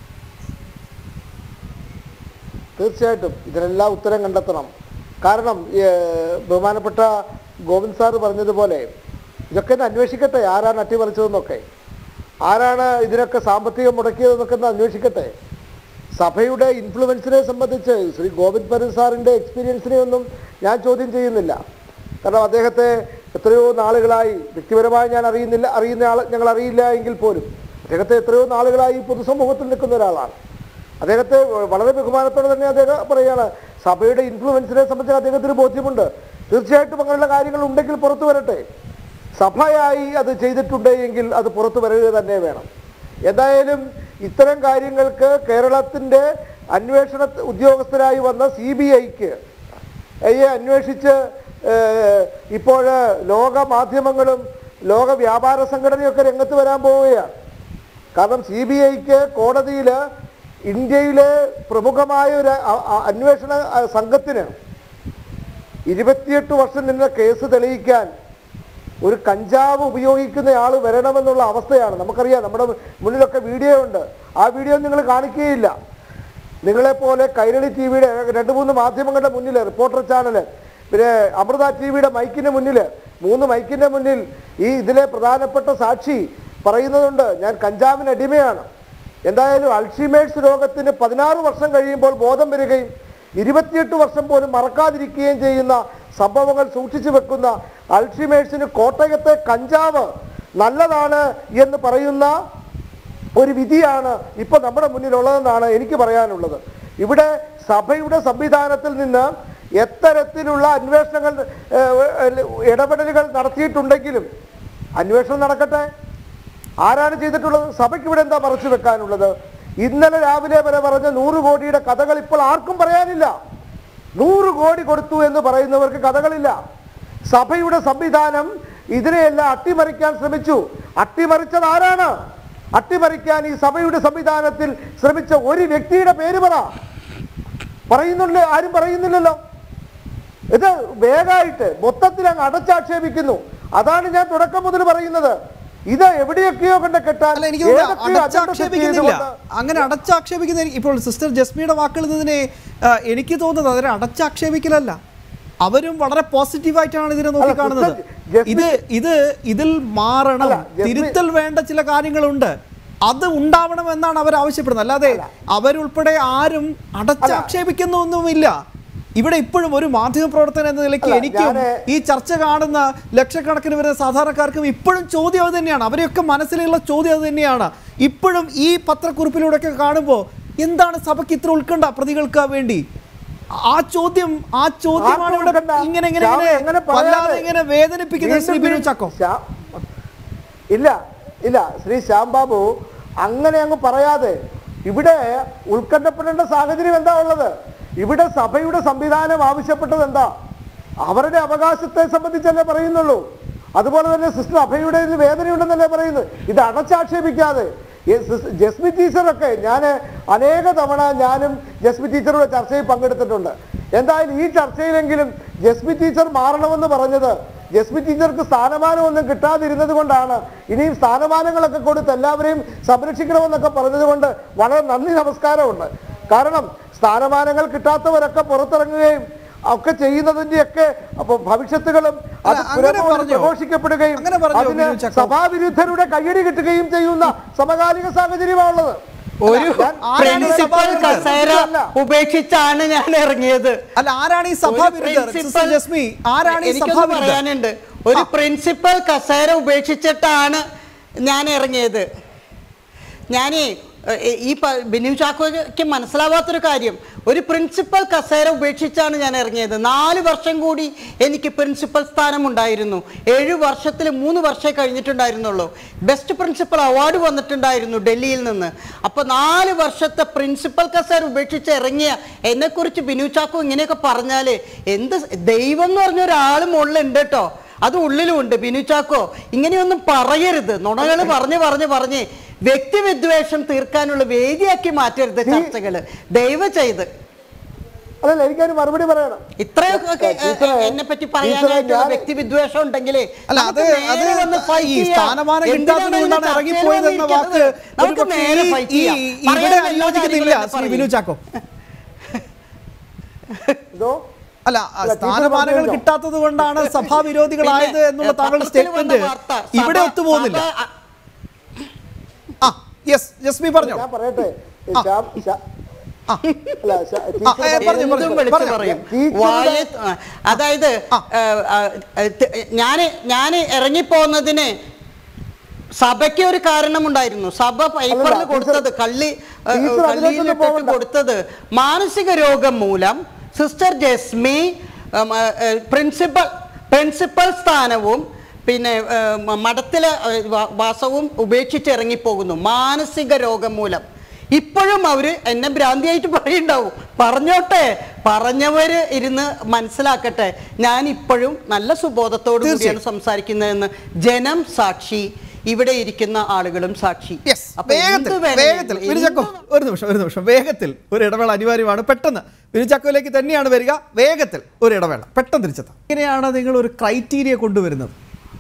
തീർച്ചയായിട്ടും ഇതിനെല്ലാം ഉത്തരം കണ്ടെത്തണം കാരണം ഏഹ്, ബഹുമാനപ്പെട്ട ഗോവിന്ദ് സാറ് പറഞ്ഞതുപോലെ ഇതൊക്കെ ഒന്ന് അന്വേഷിക്കട്ടെ ആരാണ് അട്ടിമറിച്ചതെന്നൊക്കെ ആരാണ് ഇതിനൊക്കെ സാമ്പത്തികം മുടക്കിയതെന്നൊക്കെ ഒന്ന് അന്വേഷിക്കട്ടെ സഭയുടെ ഇൻഫ്ലുവൻസിനെ സംബന്ധിച്ച് ശ്രീ ഗോവിന്ദ് പരൻ സാറിൻ്റെ എക്സ്പീരിയൻസിനെ ഒന്നും ഞാൻ ചോദ്യം ചെയ്യുന്നില്ല കാരണം അദ്ദേഹത്തെ എത്രയോ നാളുകളായി വ്യക്തിപരമായി ഞാൻ അറിയുന്നില്ല അറിയുന്ന ആൾ ഞങ്ങൾ അറിയില്ല എങ്കിൽ പോലും അദ്ദേഹത്തെ എത്രയോ നാളുകളായി ഈ പൊതുസമൂഹത്തിൽ നിൽക്കുന്ന ഒരാളാണ് അദ്ദേഹത്തെ വളരെ ബഹുമാനത്തോടെ തന്നെ അദ്ദേഹം പറയുകയാണ് സഭയുടെ ഇൻഫ്ലുവൻസിനെ സംബന്ധിച്ച് അദ്ദേഹത്തിന് ബോധ്യമുണ്ട് തീർച്ചയായിട്ടും അങ്ങനെയുള്ള കാര്യങ്ങൾ ഉണ്ടെങ്കിൽ പുറത്തു വരട്ടെ സഭയായി അത് ചെയ്തിട്ടുണ്ട് എങ്കിൽ അത് പുറത്തു വരിക തന്നെ വേണം എന്തായാലും ഇത്തരം കാര്യങ്ങൾക്ക് കേരളത്തിൻ്റെ അന്വേഷണ ഉദ്യോഗസ്ഥരായി വന്ന സി ബി ഐക്ക് യെ അന്വേഷിച്ച് ഇപ്പോൾ ലോക മാധ്യമങ്ങളും ലോക വ്യാപാര സംഘടനയൊക്കെ രംഗത്ത് വരാൻ പോവുകയാണ് കാരണം സി ബി ഐക്ക് കോടതിയിൽ ഇന്ത്യയിലെ പ്രമുഖമായ ഒരു അ- അ- അന്വേഷണ അ, സംഘത്തിന് ഇരുപത്തിയെട്ട് വർഷം നിന്ന കേസ് തെളിയിക്കാൻ ഒരു കഞ്ചാവ് ഉപയോഗിക്കുന്ന ആൾ വരണമെന്നുള്ള അവസ്ഥയാണ് നമുക്കറിയാം നമ്മുടെ മുന്നിലൊക്കെ വീഡിയോ ഉണ്ട് ആ വീഡിയോ നിങ്ങൾ കാണിക്കുകയില്ല നിങ്ങളെപ്പോലെ കൈരളി ടി വിയുടെ രണ്ട് മൂന്ന് മാധ്യമങ്ങളുടെ മുന്നിൽ റിപ്പോർട്ടർ ചാനൽ പിന്നെ അമൃത ടി വിയുടെ മൈക്കിന് മുന്നിൽ മൂന്ന് മൈക്കിൻ്റെ മുന്നിൽ ഈ ഇതിലെ പ്രധാനപ്പെട്ട സാക്ഷി പറയുന്നതുണ്ട് ഞാൻ കഞ്ചാവിന് അടിമയാണ് എന്തായാലും അൾഷിമേഴ്സ് രോഗത്തിന് പതിനാറ് വർഷം കഴിയുമ്പോൾ ബോധം വരികയും ഇരുപത്തിയെട്ട് വർഷം പോലും മറക്കാതിരിക്കുകയും ചെയ്യുന്ന സംഭവങ്ങൾ സൂക്ഷിച്ചു വെക്കുന്ന അൾഷിമേഴ്സിന് കോട്ടയത്തെ കഞ്ചാവ് നല്ലതാണ് എന്ന് പറയുന്ന ഒരു വിധിയാണ് ഇപ്പോൾ നമ്മുടെ മുന്നിലുള്ളതെന്നാണ് എനിക്ക് പറയാനുള്ളത് ഇവിടെ സഭയുടെ സംവിധാനത്തിൽ നിന്ന് എത്തരത്തിലുള്ള അന്വേഷണങ്ങൾ ഏഹ്, ഇടപെടലുകൾ നടത്തിയിട്ടുണ്ടെങ്കിലും അന്വേഷണം നടക്കട്ടെ ആരാണ് ചെയ്തിട്ടുള്ളത് സഭയ്ക്ക് ഇവിടെ എന്താ മറച്ചു വെക്കാനുള്ളത് ഇന്നലെ രാവിലെ വരെ പറഞ്ഞ നൂറ് കോടിയുടെ കഥകൾ ഇപ്പോൾ ആർക്കും പറയാനില്ല നൂറ് കോടി കൊടുത്തു എന്ന് പറയുന്നവർക്ക് കഥകളില്ല സഭയുടെ സംവിധാനം ഇതിനെയെല്ലാം അട്ടിമറിക്കാൻ ശ്രമിച്ചു അട്ടിമറിച്ചത് ആരാണ് അട്ടിമറിക്കാൻ ഈ സഭയുടെ സംവിധാനത്തിൽ ശ്രമിച്ച ഒരു വ്യക്തിയുടെ പേര് പറ പറയുന്നുണ്ട് ആരും പറയുന്നില്ലല്ലോ ഇത് വേഗമായിട്ട് മൊത്തത്തിൽ അങ്ങ് അടച്ചാക്ഷേപിക്കുന്നു അതാണ് ഞാൻ തുടക്കം മുതൽ പറയുന്നത് ഇത് എവിടെയൊക്കെയോ കൊണ്ട് കെട്ടാൻ അല്ല എനിക്ക് തോന്നുന്നു ഏതൊക്കെയോ agenda set അടച്ചാക്ഷേപിക്കുന്നില്ല ചെയ്തുകൊണ്ട് അങ്ങനെ അടച്ചാക്ഷേപിക്കുന്ന ഇപ്പോൾ സിസ്റ്റർ ജസ്മിയുടെ വാക്കുകളിൽ നിന്നതിനെ ആ, എനിക്ക് തോന്നുന്നത് അതിനെ അടച്ചാക്ഷേപിക്കലല്ല അവരും വളരെ പോസിറ്റീവായിട്ടാണ് ഇതിനെ നോക്കിക്കാണുന്നത് സിസ്റ്റർ ജസ്മി- ഇത് ഇത് ഇതിൽ മാറണം അല്ല, ജസ്മി- തിരുത്തൽ വേണ്ട ചില കാര്യങ്ങളുണ്ട് അത് ഉണ്ടാവണം എന്നാണ് അവർ ആവശ്യപ്പെടുന്നത് അല്ലാതെ അവരുൾപ്പെടെ ആരും അടച്ചാക്ഷേപിക്കുന്നൊന്നുമില്ല ഇവിടെ ഇപ്പോഴും ഒരു മാധ്യമ പ്രവർത്തനം എന്ന നിലയ്ക്ക് അല്ല, എനിക്കും ഞാന് ഈ ചർച്ച കാണുന്ന ലക്ഷക്കണക്കിന് വരുന്ന സാധാരണക്കാർക്കും ഇപ്പോഴും ചോദ്യം അത് തന്നെയാണ് അവരെയൊക്കെ മനസ്സിലുള്ള ചോദ്യം അത് തന്നെയാണ് ഇപ്പോഴും ഈ പത്രക്കുറിപ്പിലൂടെയൊക്കെ കാണുമ്പോൾ എന്താണ് സഭയ്ക്ക് ഇത്ര ഉത്കണ്ഠ പ്രതികൾക്ക് വേണ്ടി ആ ചോദ്യം ആ ചോദ്യമാണ് ഇവിടെ ആർക്കും ഉത്കണ്ഠ? ഇങ്ങനെ ഇങ്ങനെ ശ്യാം ഇങ്ങനെ എങ്ങനെ പറയാതെ? വല്ലാതെ ഇങ്ങനെ വേദനിപ്പിക്കുന്നത് ശ്രീ വീണ്ടും ബിനു വീ- ചാക്കോ ശ്യാം- ഇല്ല ഇല്ല ശ്രീ ശ്യാം ബാബു അങ്ങനെ അങ്ങ് പറയാതെ ഇവിടെ ഉത്കണ്ഠപ്പെടേണ്ട സാഹചര്യം എന്താ ഉള്ളത് ഇവിടെ സഭയുടെ സംവിധാനം ആവശ്യപ്പെട്ടത് എന്താ അവരുടെ അവകാശത്തെ സംബന്ധിച്ചല്ലേ പറയുന്നുള്ളൂ അതുപോലെ തന്നെ സിസ്റ്റർ അഭയുടെ ഇതിൽ വേദനയുണ്ടെന്നല്ലേ പറയുന്നത് ഇത് അടച്ചാക്ഷേപിക്കാതെ ഈ സിസ്- ജസ്മി ടീച്ചറൊക്കെ ഞാൻ അനേക തവണ ഞാനും ജസ്മി ടീച്ചറുടെ ചർച്ചയിൽ പങ്കെടുത്തിട്ടുണ്ട് എന്തായാലും ഈ ചർച്ചയിലെങ്കിലും ജസ്മി ടീച്ചർ മാറണമെന്ന് പറഞ്ഞത് ജസ്മി ടീച്ചർക്ക് സ്ഥാനമാനമൊന്നും കിട്ടാതിരുന്നത് കൊണ്ടാണ് ഇനിയും സ്ഥാനമാനങ്ങളൊക്കെ കൊടുത്ത് എല്ലാവരെയും സംരക്ഷിക്കണമെന്നൊക്കെ പറഞ്ഞത് കൊണ്ട് വളരെ നന്ദി നമസ്കാരമുണ്ട് കാരണം സ്ഥാനമാനങ്ങൾ കിട്ടാത്തവരൊക്കെ പുറത്തിറങ്ങുകയും ഒക്കെ ചെയ്യുന്നതിന്റെയൊക്കെ അപ്പൊ ഭവിഷ്യത്തുകളും അത് അല്ല, അങ്ങനെ പുരോഗമനം പറഞ്ഞോ? പ്രഘോഷിക്കപ്പെടുകയും അങ്ങനെ പറഞ്ഞോ, അതിന് ബിനു ചക്കോ? സഭാവിരുദ്ധരുടെ കയ്യടി കിട്ടുകയും ചെയ്യുന്ന സമകാലിക സാഹചര്യമാണുള്ളത് ഒരു ഞാൻ- ആരാണ് ഈ പ്രിൻസിപ്പൽ സഭാവിരുദ്ധർ? കസേര ഉപേക്ഷിച്ചാണ് ഞാൻ ഇറങ്ങിയത് അല്ല ആരാണ് ഈ സഭാ ഒരു വിരുദ്ധർ സിസ്റ്റർ പ്രിൻസിപ്പൽ- ജസ്മി ആരാണ് ഈ എനിക്കൊന്ന് സഭാ വിരുദ്ധർ പറയാനുണ്ട് ഒരു പ്രിൻസിപ്പൽ കസേര ഉപേക്ഷിച്ചിട്ടാണ് ഞാൻ ഇറങ്ങിയത് ഞാനേ എ, ഈ പ- ബിനു ചാക്കോയ്ക്ക് മനസ്സിലാവാത്തൊരു കാര്യം ഒരു പ്രിൻസിപ്പൽ കസേര ഉപേക്ഷിച്ചാണ് ഞാൻ ഇറങ്ങിയത് നാല് വർഷം കൂടി എനിക്ക് പ്രിൻസിപ്പൽ സ്ഥാനം ഉണ്ടായിരുന്നു ഏഴ് വർഷത്തിൽ മൂന്ന് വർഷമേ കഴിഞ്ഞിട്ടുണ്ടായിരുന്നുള്ളൂ ബെസ്റ്റ് പ്രിൻസിപ്പൽ അവാർഡ് വന്നിട്ടുണ്ടായിരുന്നു ഡൽഹിയിൽ നിന്ന് അപ്പോൾ നാല് വർഷത്തെ പ്രിൻസിപ്പൽ കസേര ഉപേക്ഷിച്ച് ഇറങ്ങിയ എന്നെക്കുറിച്ച് ബിനു ചാക്കോ ഇങ്ങനെയൊക്കെ പറഞ്ഞാൽ എന്ത് ദൈവം എന്ന് പറഞ്ഞ ഒരാൾ മുകളിലുണ്ട് കേട്ടോ അത് ഉള്ളിലുമുണ്ട് ബിനു ചാക്കോ ഇങ്ങനെയൊന്നും പറയരുത് നുണകൾ പറഞ്ഞ് പറഞ്ഞ് പറഞ്ഞ് വ്യക്തിവിദ്വേഷം തീർക്കാനുള്ള വേദിയാക്കി മാറ്റരുത് ചർച്ചകള് ദയവ് ചെയ്ത് അതല്ല എനിക്കൊരു മറുപടി പറയണം ഇത്രയൊക്കെ ടീച്ചറെ, എന്നെ പറ്റി ടീച്ചറെ, പറയാനായിട്ടുള്ള ഞാൻ- വ്യക്തിവിദ്വേഷം ഉണ്ടെങ്കിൽ അല്ല അത് അത് ഈ സ്ഥാനമാനം കിട്ടാത്തത് കൊണ്ടാണ് ഇറങ്ങിപ്പോയതെന്ന വാക്ക് നമുക്ക് ഒരുപക്ഷേ നേരെ ഈ- ഫൈറ്റ് ഈ ചെയ്യാം ഇവിടെ പറയാനുള്ള അനുയോജിക്കുന്നില്ല കാര്യങ്ങൾ ശ്രീ പറയൂ. ബിനു ചാക്കോ ഇതോ അല്ല അല്ല, ടീച്ചർ സ്ഥാനമാനങ്ങൾ പറഞ്ഞല്ലോ. കിട്ടാത്തത് കൊണ്ടാണ് സഭാവിരോധികളായത് പിന്നെ, എന്നുള്ള ഏ, താങ്കളുടെ പത്രത്തിൽ വന്ന സ്റ്റേറ്റ്മെന്റ് വാർത്ത, ഇവിടെ സഭ- ഒത്തുപോകുന്നില്ല സഭ- ആ യെസ് ജസ്മി പറഞ്ഞോ ഞാൻ പറയട്ടെ ആ. ശ്യാം- ശ്യാ- ആ. അല്ല ശ്യാ- ആ, ടീച്ചർ ഏ, പറഞ്ഞു, പറഞ്ഞത് എന്തും വിളിച്ച് പറഞ്ഞോ. പറയും ടീച്ചറുടെ- വായ ആ, അതായത് ആ. ഞാൻ ഞാൻ ഇറങ്ങിപ്പോന്നതിന് സഭയ്ക്ക് ഒരു കാരണമുണ്ടായിരുന്നു സഭ പേപ്പറിൽ അല്ലല്ല, കൊടുത്തത് കള്ളി ഏ, ടീച്ചർ കള്ളിയിൽ അതിലേക്കൊന്നും ഇട്ടിട്ട് പോകണ്ട. കൊടുത്തത് മാനസിക രോഗം മൂലം സിസ്റ്റർ ജസ്മി ഉം, ഏ, ഏ, പ്രിൻസിപ്പൽ പ്രിൻസിപ്പൽ സ്ഥാനവും പിന്നെ ഏ, മ- മഠത്തിലെ ഏ, വാ- വാസവും ഉപേക്ഷിച്ച് ഇറങ്ങിപ്പോകുന്നു മാനസിക രോഗം മൂലം ഇപ്പോഴും അവര് എന്നെ ഭ്രാന്തിയായിട്ട് പറയുണ്ടാവും പറഞ്ഞോട്ടെ പറഞ്ഞവര് ഇരുന്ന് മനസ്സിലാക്കട്ടെ ഞാൻ ഇപ്പോഴും നല്ല സുബോധത്തോടു കൂടിയാണ് തീർച്ചയായും. സംസാരിക്കുന്നതെന്ന് ജനം സാക്ഷി ഇവിടെ ഇരിക്കുന്ന ആളുകളും സാക്ഷി യെസ് അപ്പൊ എന്ത് വേഗത്തിൽ വേണമെങ്കിലും, വേഗത്തിൽ വിനുചക്കോ എന്ത് ഒരു നിമിഷം ഒരു നിമിഷം വേഗത്തിൽ ഒരു ഇടവേള അനിവാര്യമാണ് പെട്ടെന്ന് വിനുചക്കോയിലേക്ക് തന്നെയാണ് വരിക വേഗത്തിൽ ഒരു ഇടവേള പെട്ടെന്ന് തിരിച്ചെത്താം ഇങ്ങനെയാണ് നിങ്ങൾ ഒരു ക്രൈറ്റീരിയ കൊണ്ടുവരുന്നത്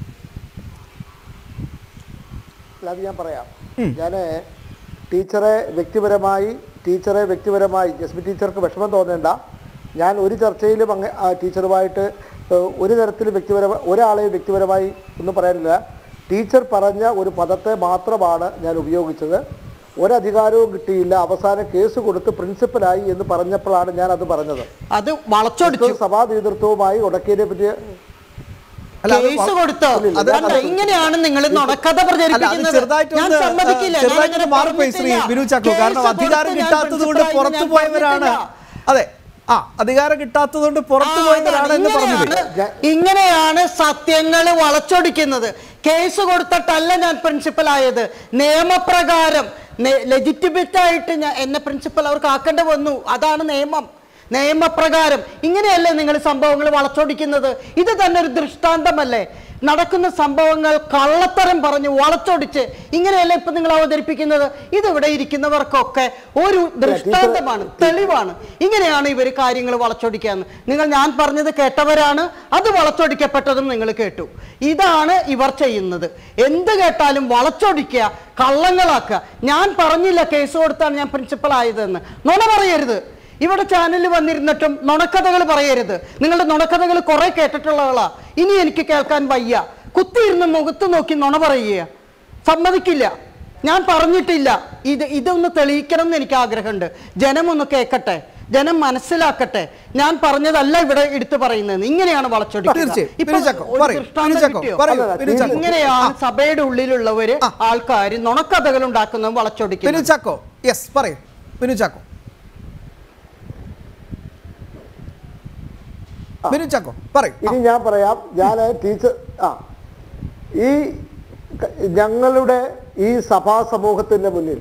അല്ല, അത് ഞാൻ പറയാം ഞാൻ ടീച്ചറെ വ്യക്തിപരമായി ടീച്ചറെ വ്യക്തിപരമായി ജസ്മി ടീച്ചർക്ക് വിഷമം തോന്നേണ്ട ഞാൻ ഒരു ചർച്ചയിലും അങ്ങ് ആ ടീച്ചറുമായിട്ട് ഏഹ്, ഒരു തരത്തിലും വ്യക്തിപരമായി ഒരാളെയും വ്യക്തിപരമായി ഒന്നും പറയാനില്ല ടീച്ചർ പറഞ്ഞ ഒരു പദത്തെ മാത്രമാണ് ഞാൻ ഉപയോഗിച്ചത് ഒരധികാരവും കിട്ടിയില്ല അവസാനം കേസ് കൊടുത്ത് പ്രിൻസിപ്പലായി എന്ന് പറഞ്ഞപ്പോഴാണ് ഞാൻ അത് പറഞ്ഞത് അത് വളച്ചൊടിച്ചു സഭാ നേതൃത്വവുമായി ഉടക്കിയതിനെ പറ്റി അല്ല, അത് കേസ് വ- കൊടുത്തോ അത് അല്ല, അത് ഇങ്ങനെയാണ് നിങ്ങൾ നുണക്കഥ അല്ല അത് പ്രചരിപ്പിക്കുന്നത് ചെറുതായിട്ടൊന്ന് ഞാൻ സമ്മതിക്കില്ല ഞാൻ ചെറുതായിട്ടൊന്ന് അങ്ങനെ മാറിപ്പോയി ശ്രീ പറഞ്ഞിട്ടില്ല. ബിനു ചാക്കോ കാരണം കേസ് അധികാരം കൊടുത്ത് ഞാൻ കിട്ടാത്തത് കൊണ്ട് പ്രിൻസിപ്പലായി പുറത്തു ഞാൻ പോയവരാണ് പറഞ്ഞിട്ടില്ല. അതെ ആ അധികാരം കിട്ടാത്തത് കൊണ്ട് പുറത്തു ആ, പോയവരാണ് അതാണ്. എന്ന് പറഞ്ഞു ഇങ്ങനെയാണ് ഇങ്ങനെയാണ് സത്യങ്ങൾ വളച്ചൊടിക്കുന്നത് കേസ് കൊടുത്തിട്ടല്ല ഞാൻ പ്രിൻസിപ്പൽ ആയത് നിയമപ്രകാരം ലെജിറ്റിമേറ്റ് ആയിട്ട് ഞാൻ എന്നെ പ്രിൻസിപ്പൽ അവർക്ക് ആക്കേണ്ടി വന്നു അതാണ് നിയമം നിയമപ്രകാരം ഇങ്ങനെയല്ലേ നിങ്ങൾ സംഭവങ്ങൾ വളച്ചൊടിക്കുന്നത് ഇത് തന്നെ ഒരു ദൃഷ്ടാന്തമല്ലേ നടക്കുന്ന സംഭവങ്ങൾ കള്ളത്തരം പറഞ്ഞ് വളച്ചൊടിച്ച് ഇങ്ങനെയല്ല ഇപ്പൊ നിങ്ങൾ അവതരിപ്പിക്കുന്നത് ഇതിവിടെ ഇരിക്കുന്നവർക്കൊക്കെ ഒരു ദൃഷ്ടാന്തമാണ് തെളിവാണ് ഇങ്ങനെയാണ് ഇവർ കാര്യങ്ങൾ വളച്ചൊടിക്കാന്ന് നിങ്ങൾ ഞാൻ പറഞ്ഞത് കേട്ടവരാണ് അത് വളച്ചൊടിക്കപ്പെട്ടതും നിങ്ങൾ കേട്ടു ഇതാണ് ഇവർ ചെയ്യുന്നത് എന്ത് കേട്ടാലും വളച്ചൊടിക്കുക കള്ളങ്ങളാക്കുക ഞാൻ പറഞ്ഞില്ല കേസ് കൊടുത്താണ് ഞാൻ പ്രിൻസിപ്പൽ ആയതെന്ന് നുണ പറയരുത് ഇവിടെ ചാനലിൽ വന്നിരുന്നിട്ടും നുണക്കഥകൾ പറയരുത് നിങ്ങളുടെ നുണക്കഥകൾ കുറെ കേട്ടിട്ടുള്ളവളാ ഇനി എനിക്ക് കേൾക്കാൻ വയ്യ കുത്തിയിരുന്ന് മുഖത്ത് നോക്കി നുണ പറയുക സമ്മതിക്കില്ല ഞാൻ പറഞ്ഞിട്ടില്ല ഇത് ഇതൊന്ന് തെളിയിക്കണം എന്ന് എനിക്ക് ആഗ്രഹമുണ്ട് ജനം ഒന്ന് കേൾക്കട്ടെ ജനം മനസ്സിലാക്കട്ടെ ഞാൻ പറഞ്ഞതല്ല ഇവിടെ എടുത്തു പറയുന്നത് ഇങ്ങനെയാണ് വളച്ചൊടിക്കുക തീർച്ചയായും. ഇപ്പൊ ബിനു ചാക്കോ, ഒരു പറയൂ. ദൃഷ്ടാന്തം ബിനു ചാക്കോ, കിട്ടിയോ? പറയൂ. അല്ല, ബിനു ചാക്കോ. ഇങ്ങനെയാണ് സഭയുടെ ഉള്ളിലുള്ളവര് ആൾക്കാർ നുണക്കഥകൾ ഉണ്ടാക്കുന്നതും ബിനു വളച്ചൊടിക്കുന്നത് ചാക്കോ യെസ് പറയൂ ബിനു ചാക്കോ ബിനു ചാക്കോ പറയൂ ഇനി ഞാൻ പറയാം ഞാൻ ടീച്ചർ ആ ഈ ക- ഞങ്ങളുടെ ഈ സഭാ സമൂഹത്തിന്റെ മുന്നിൽ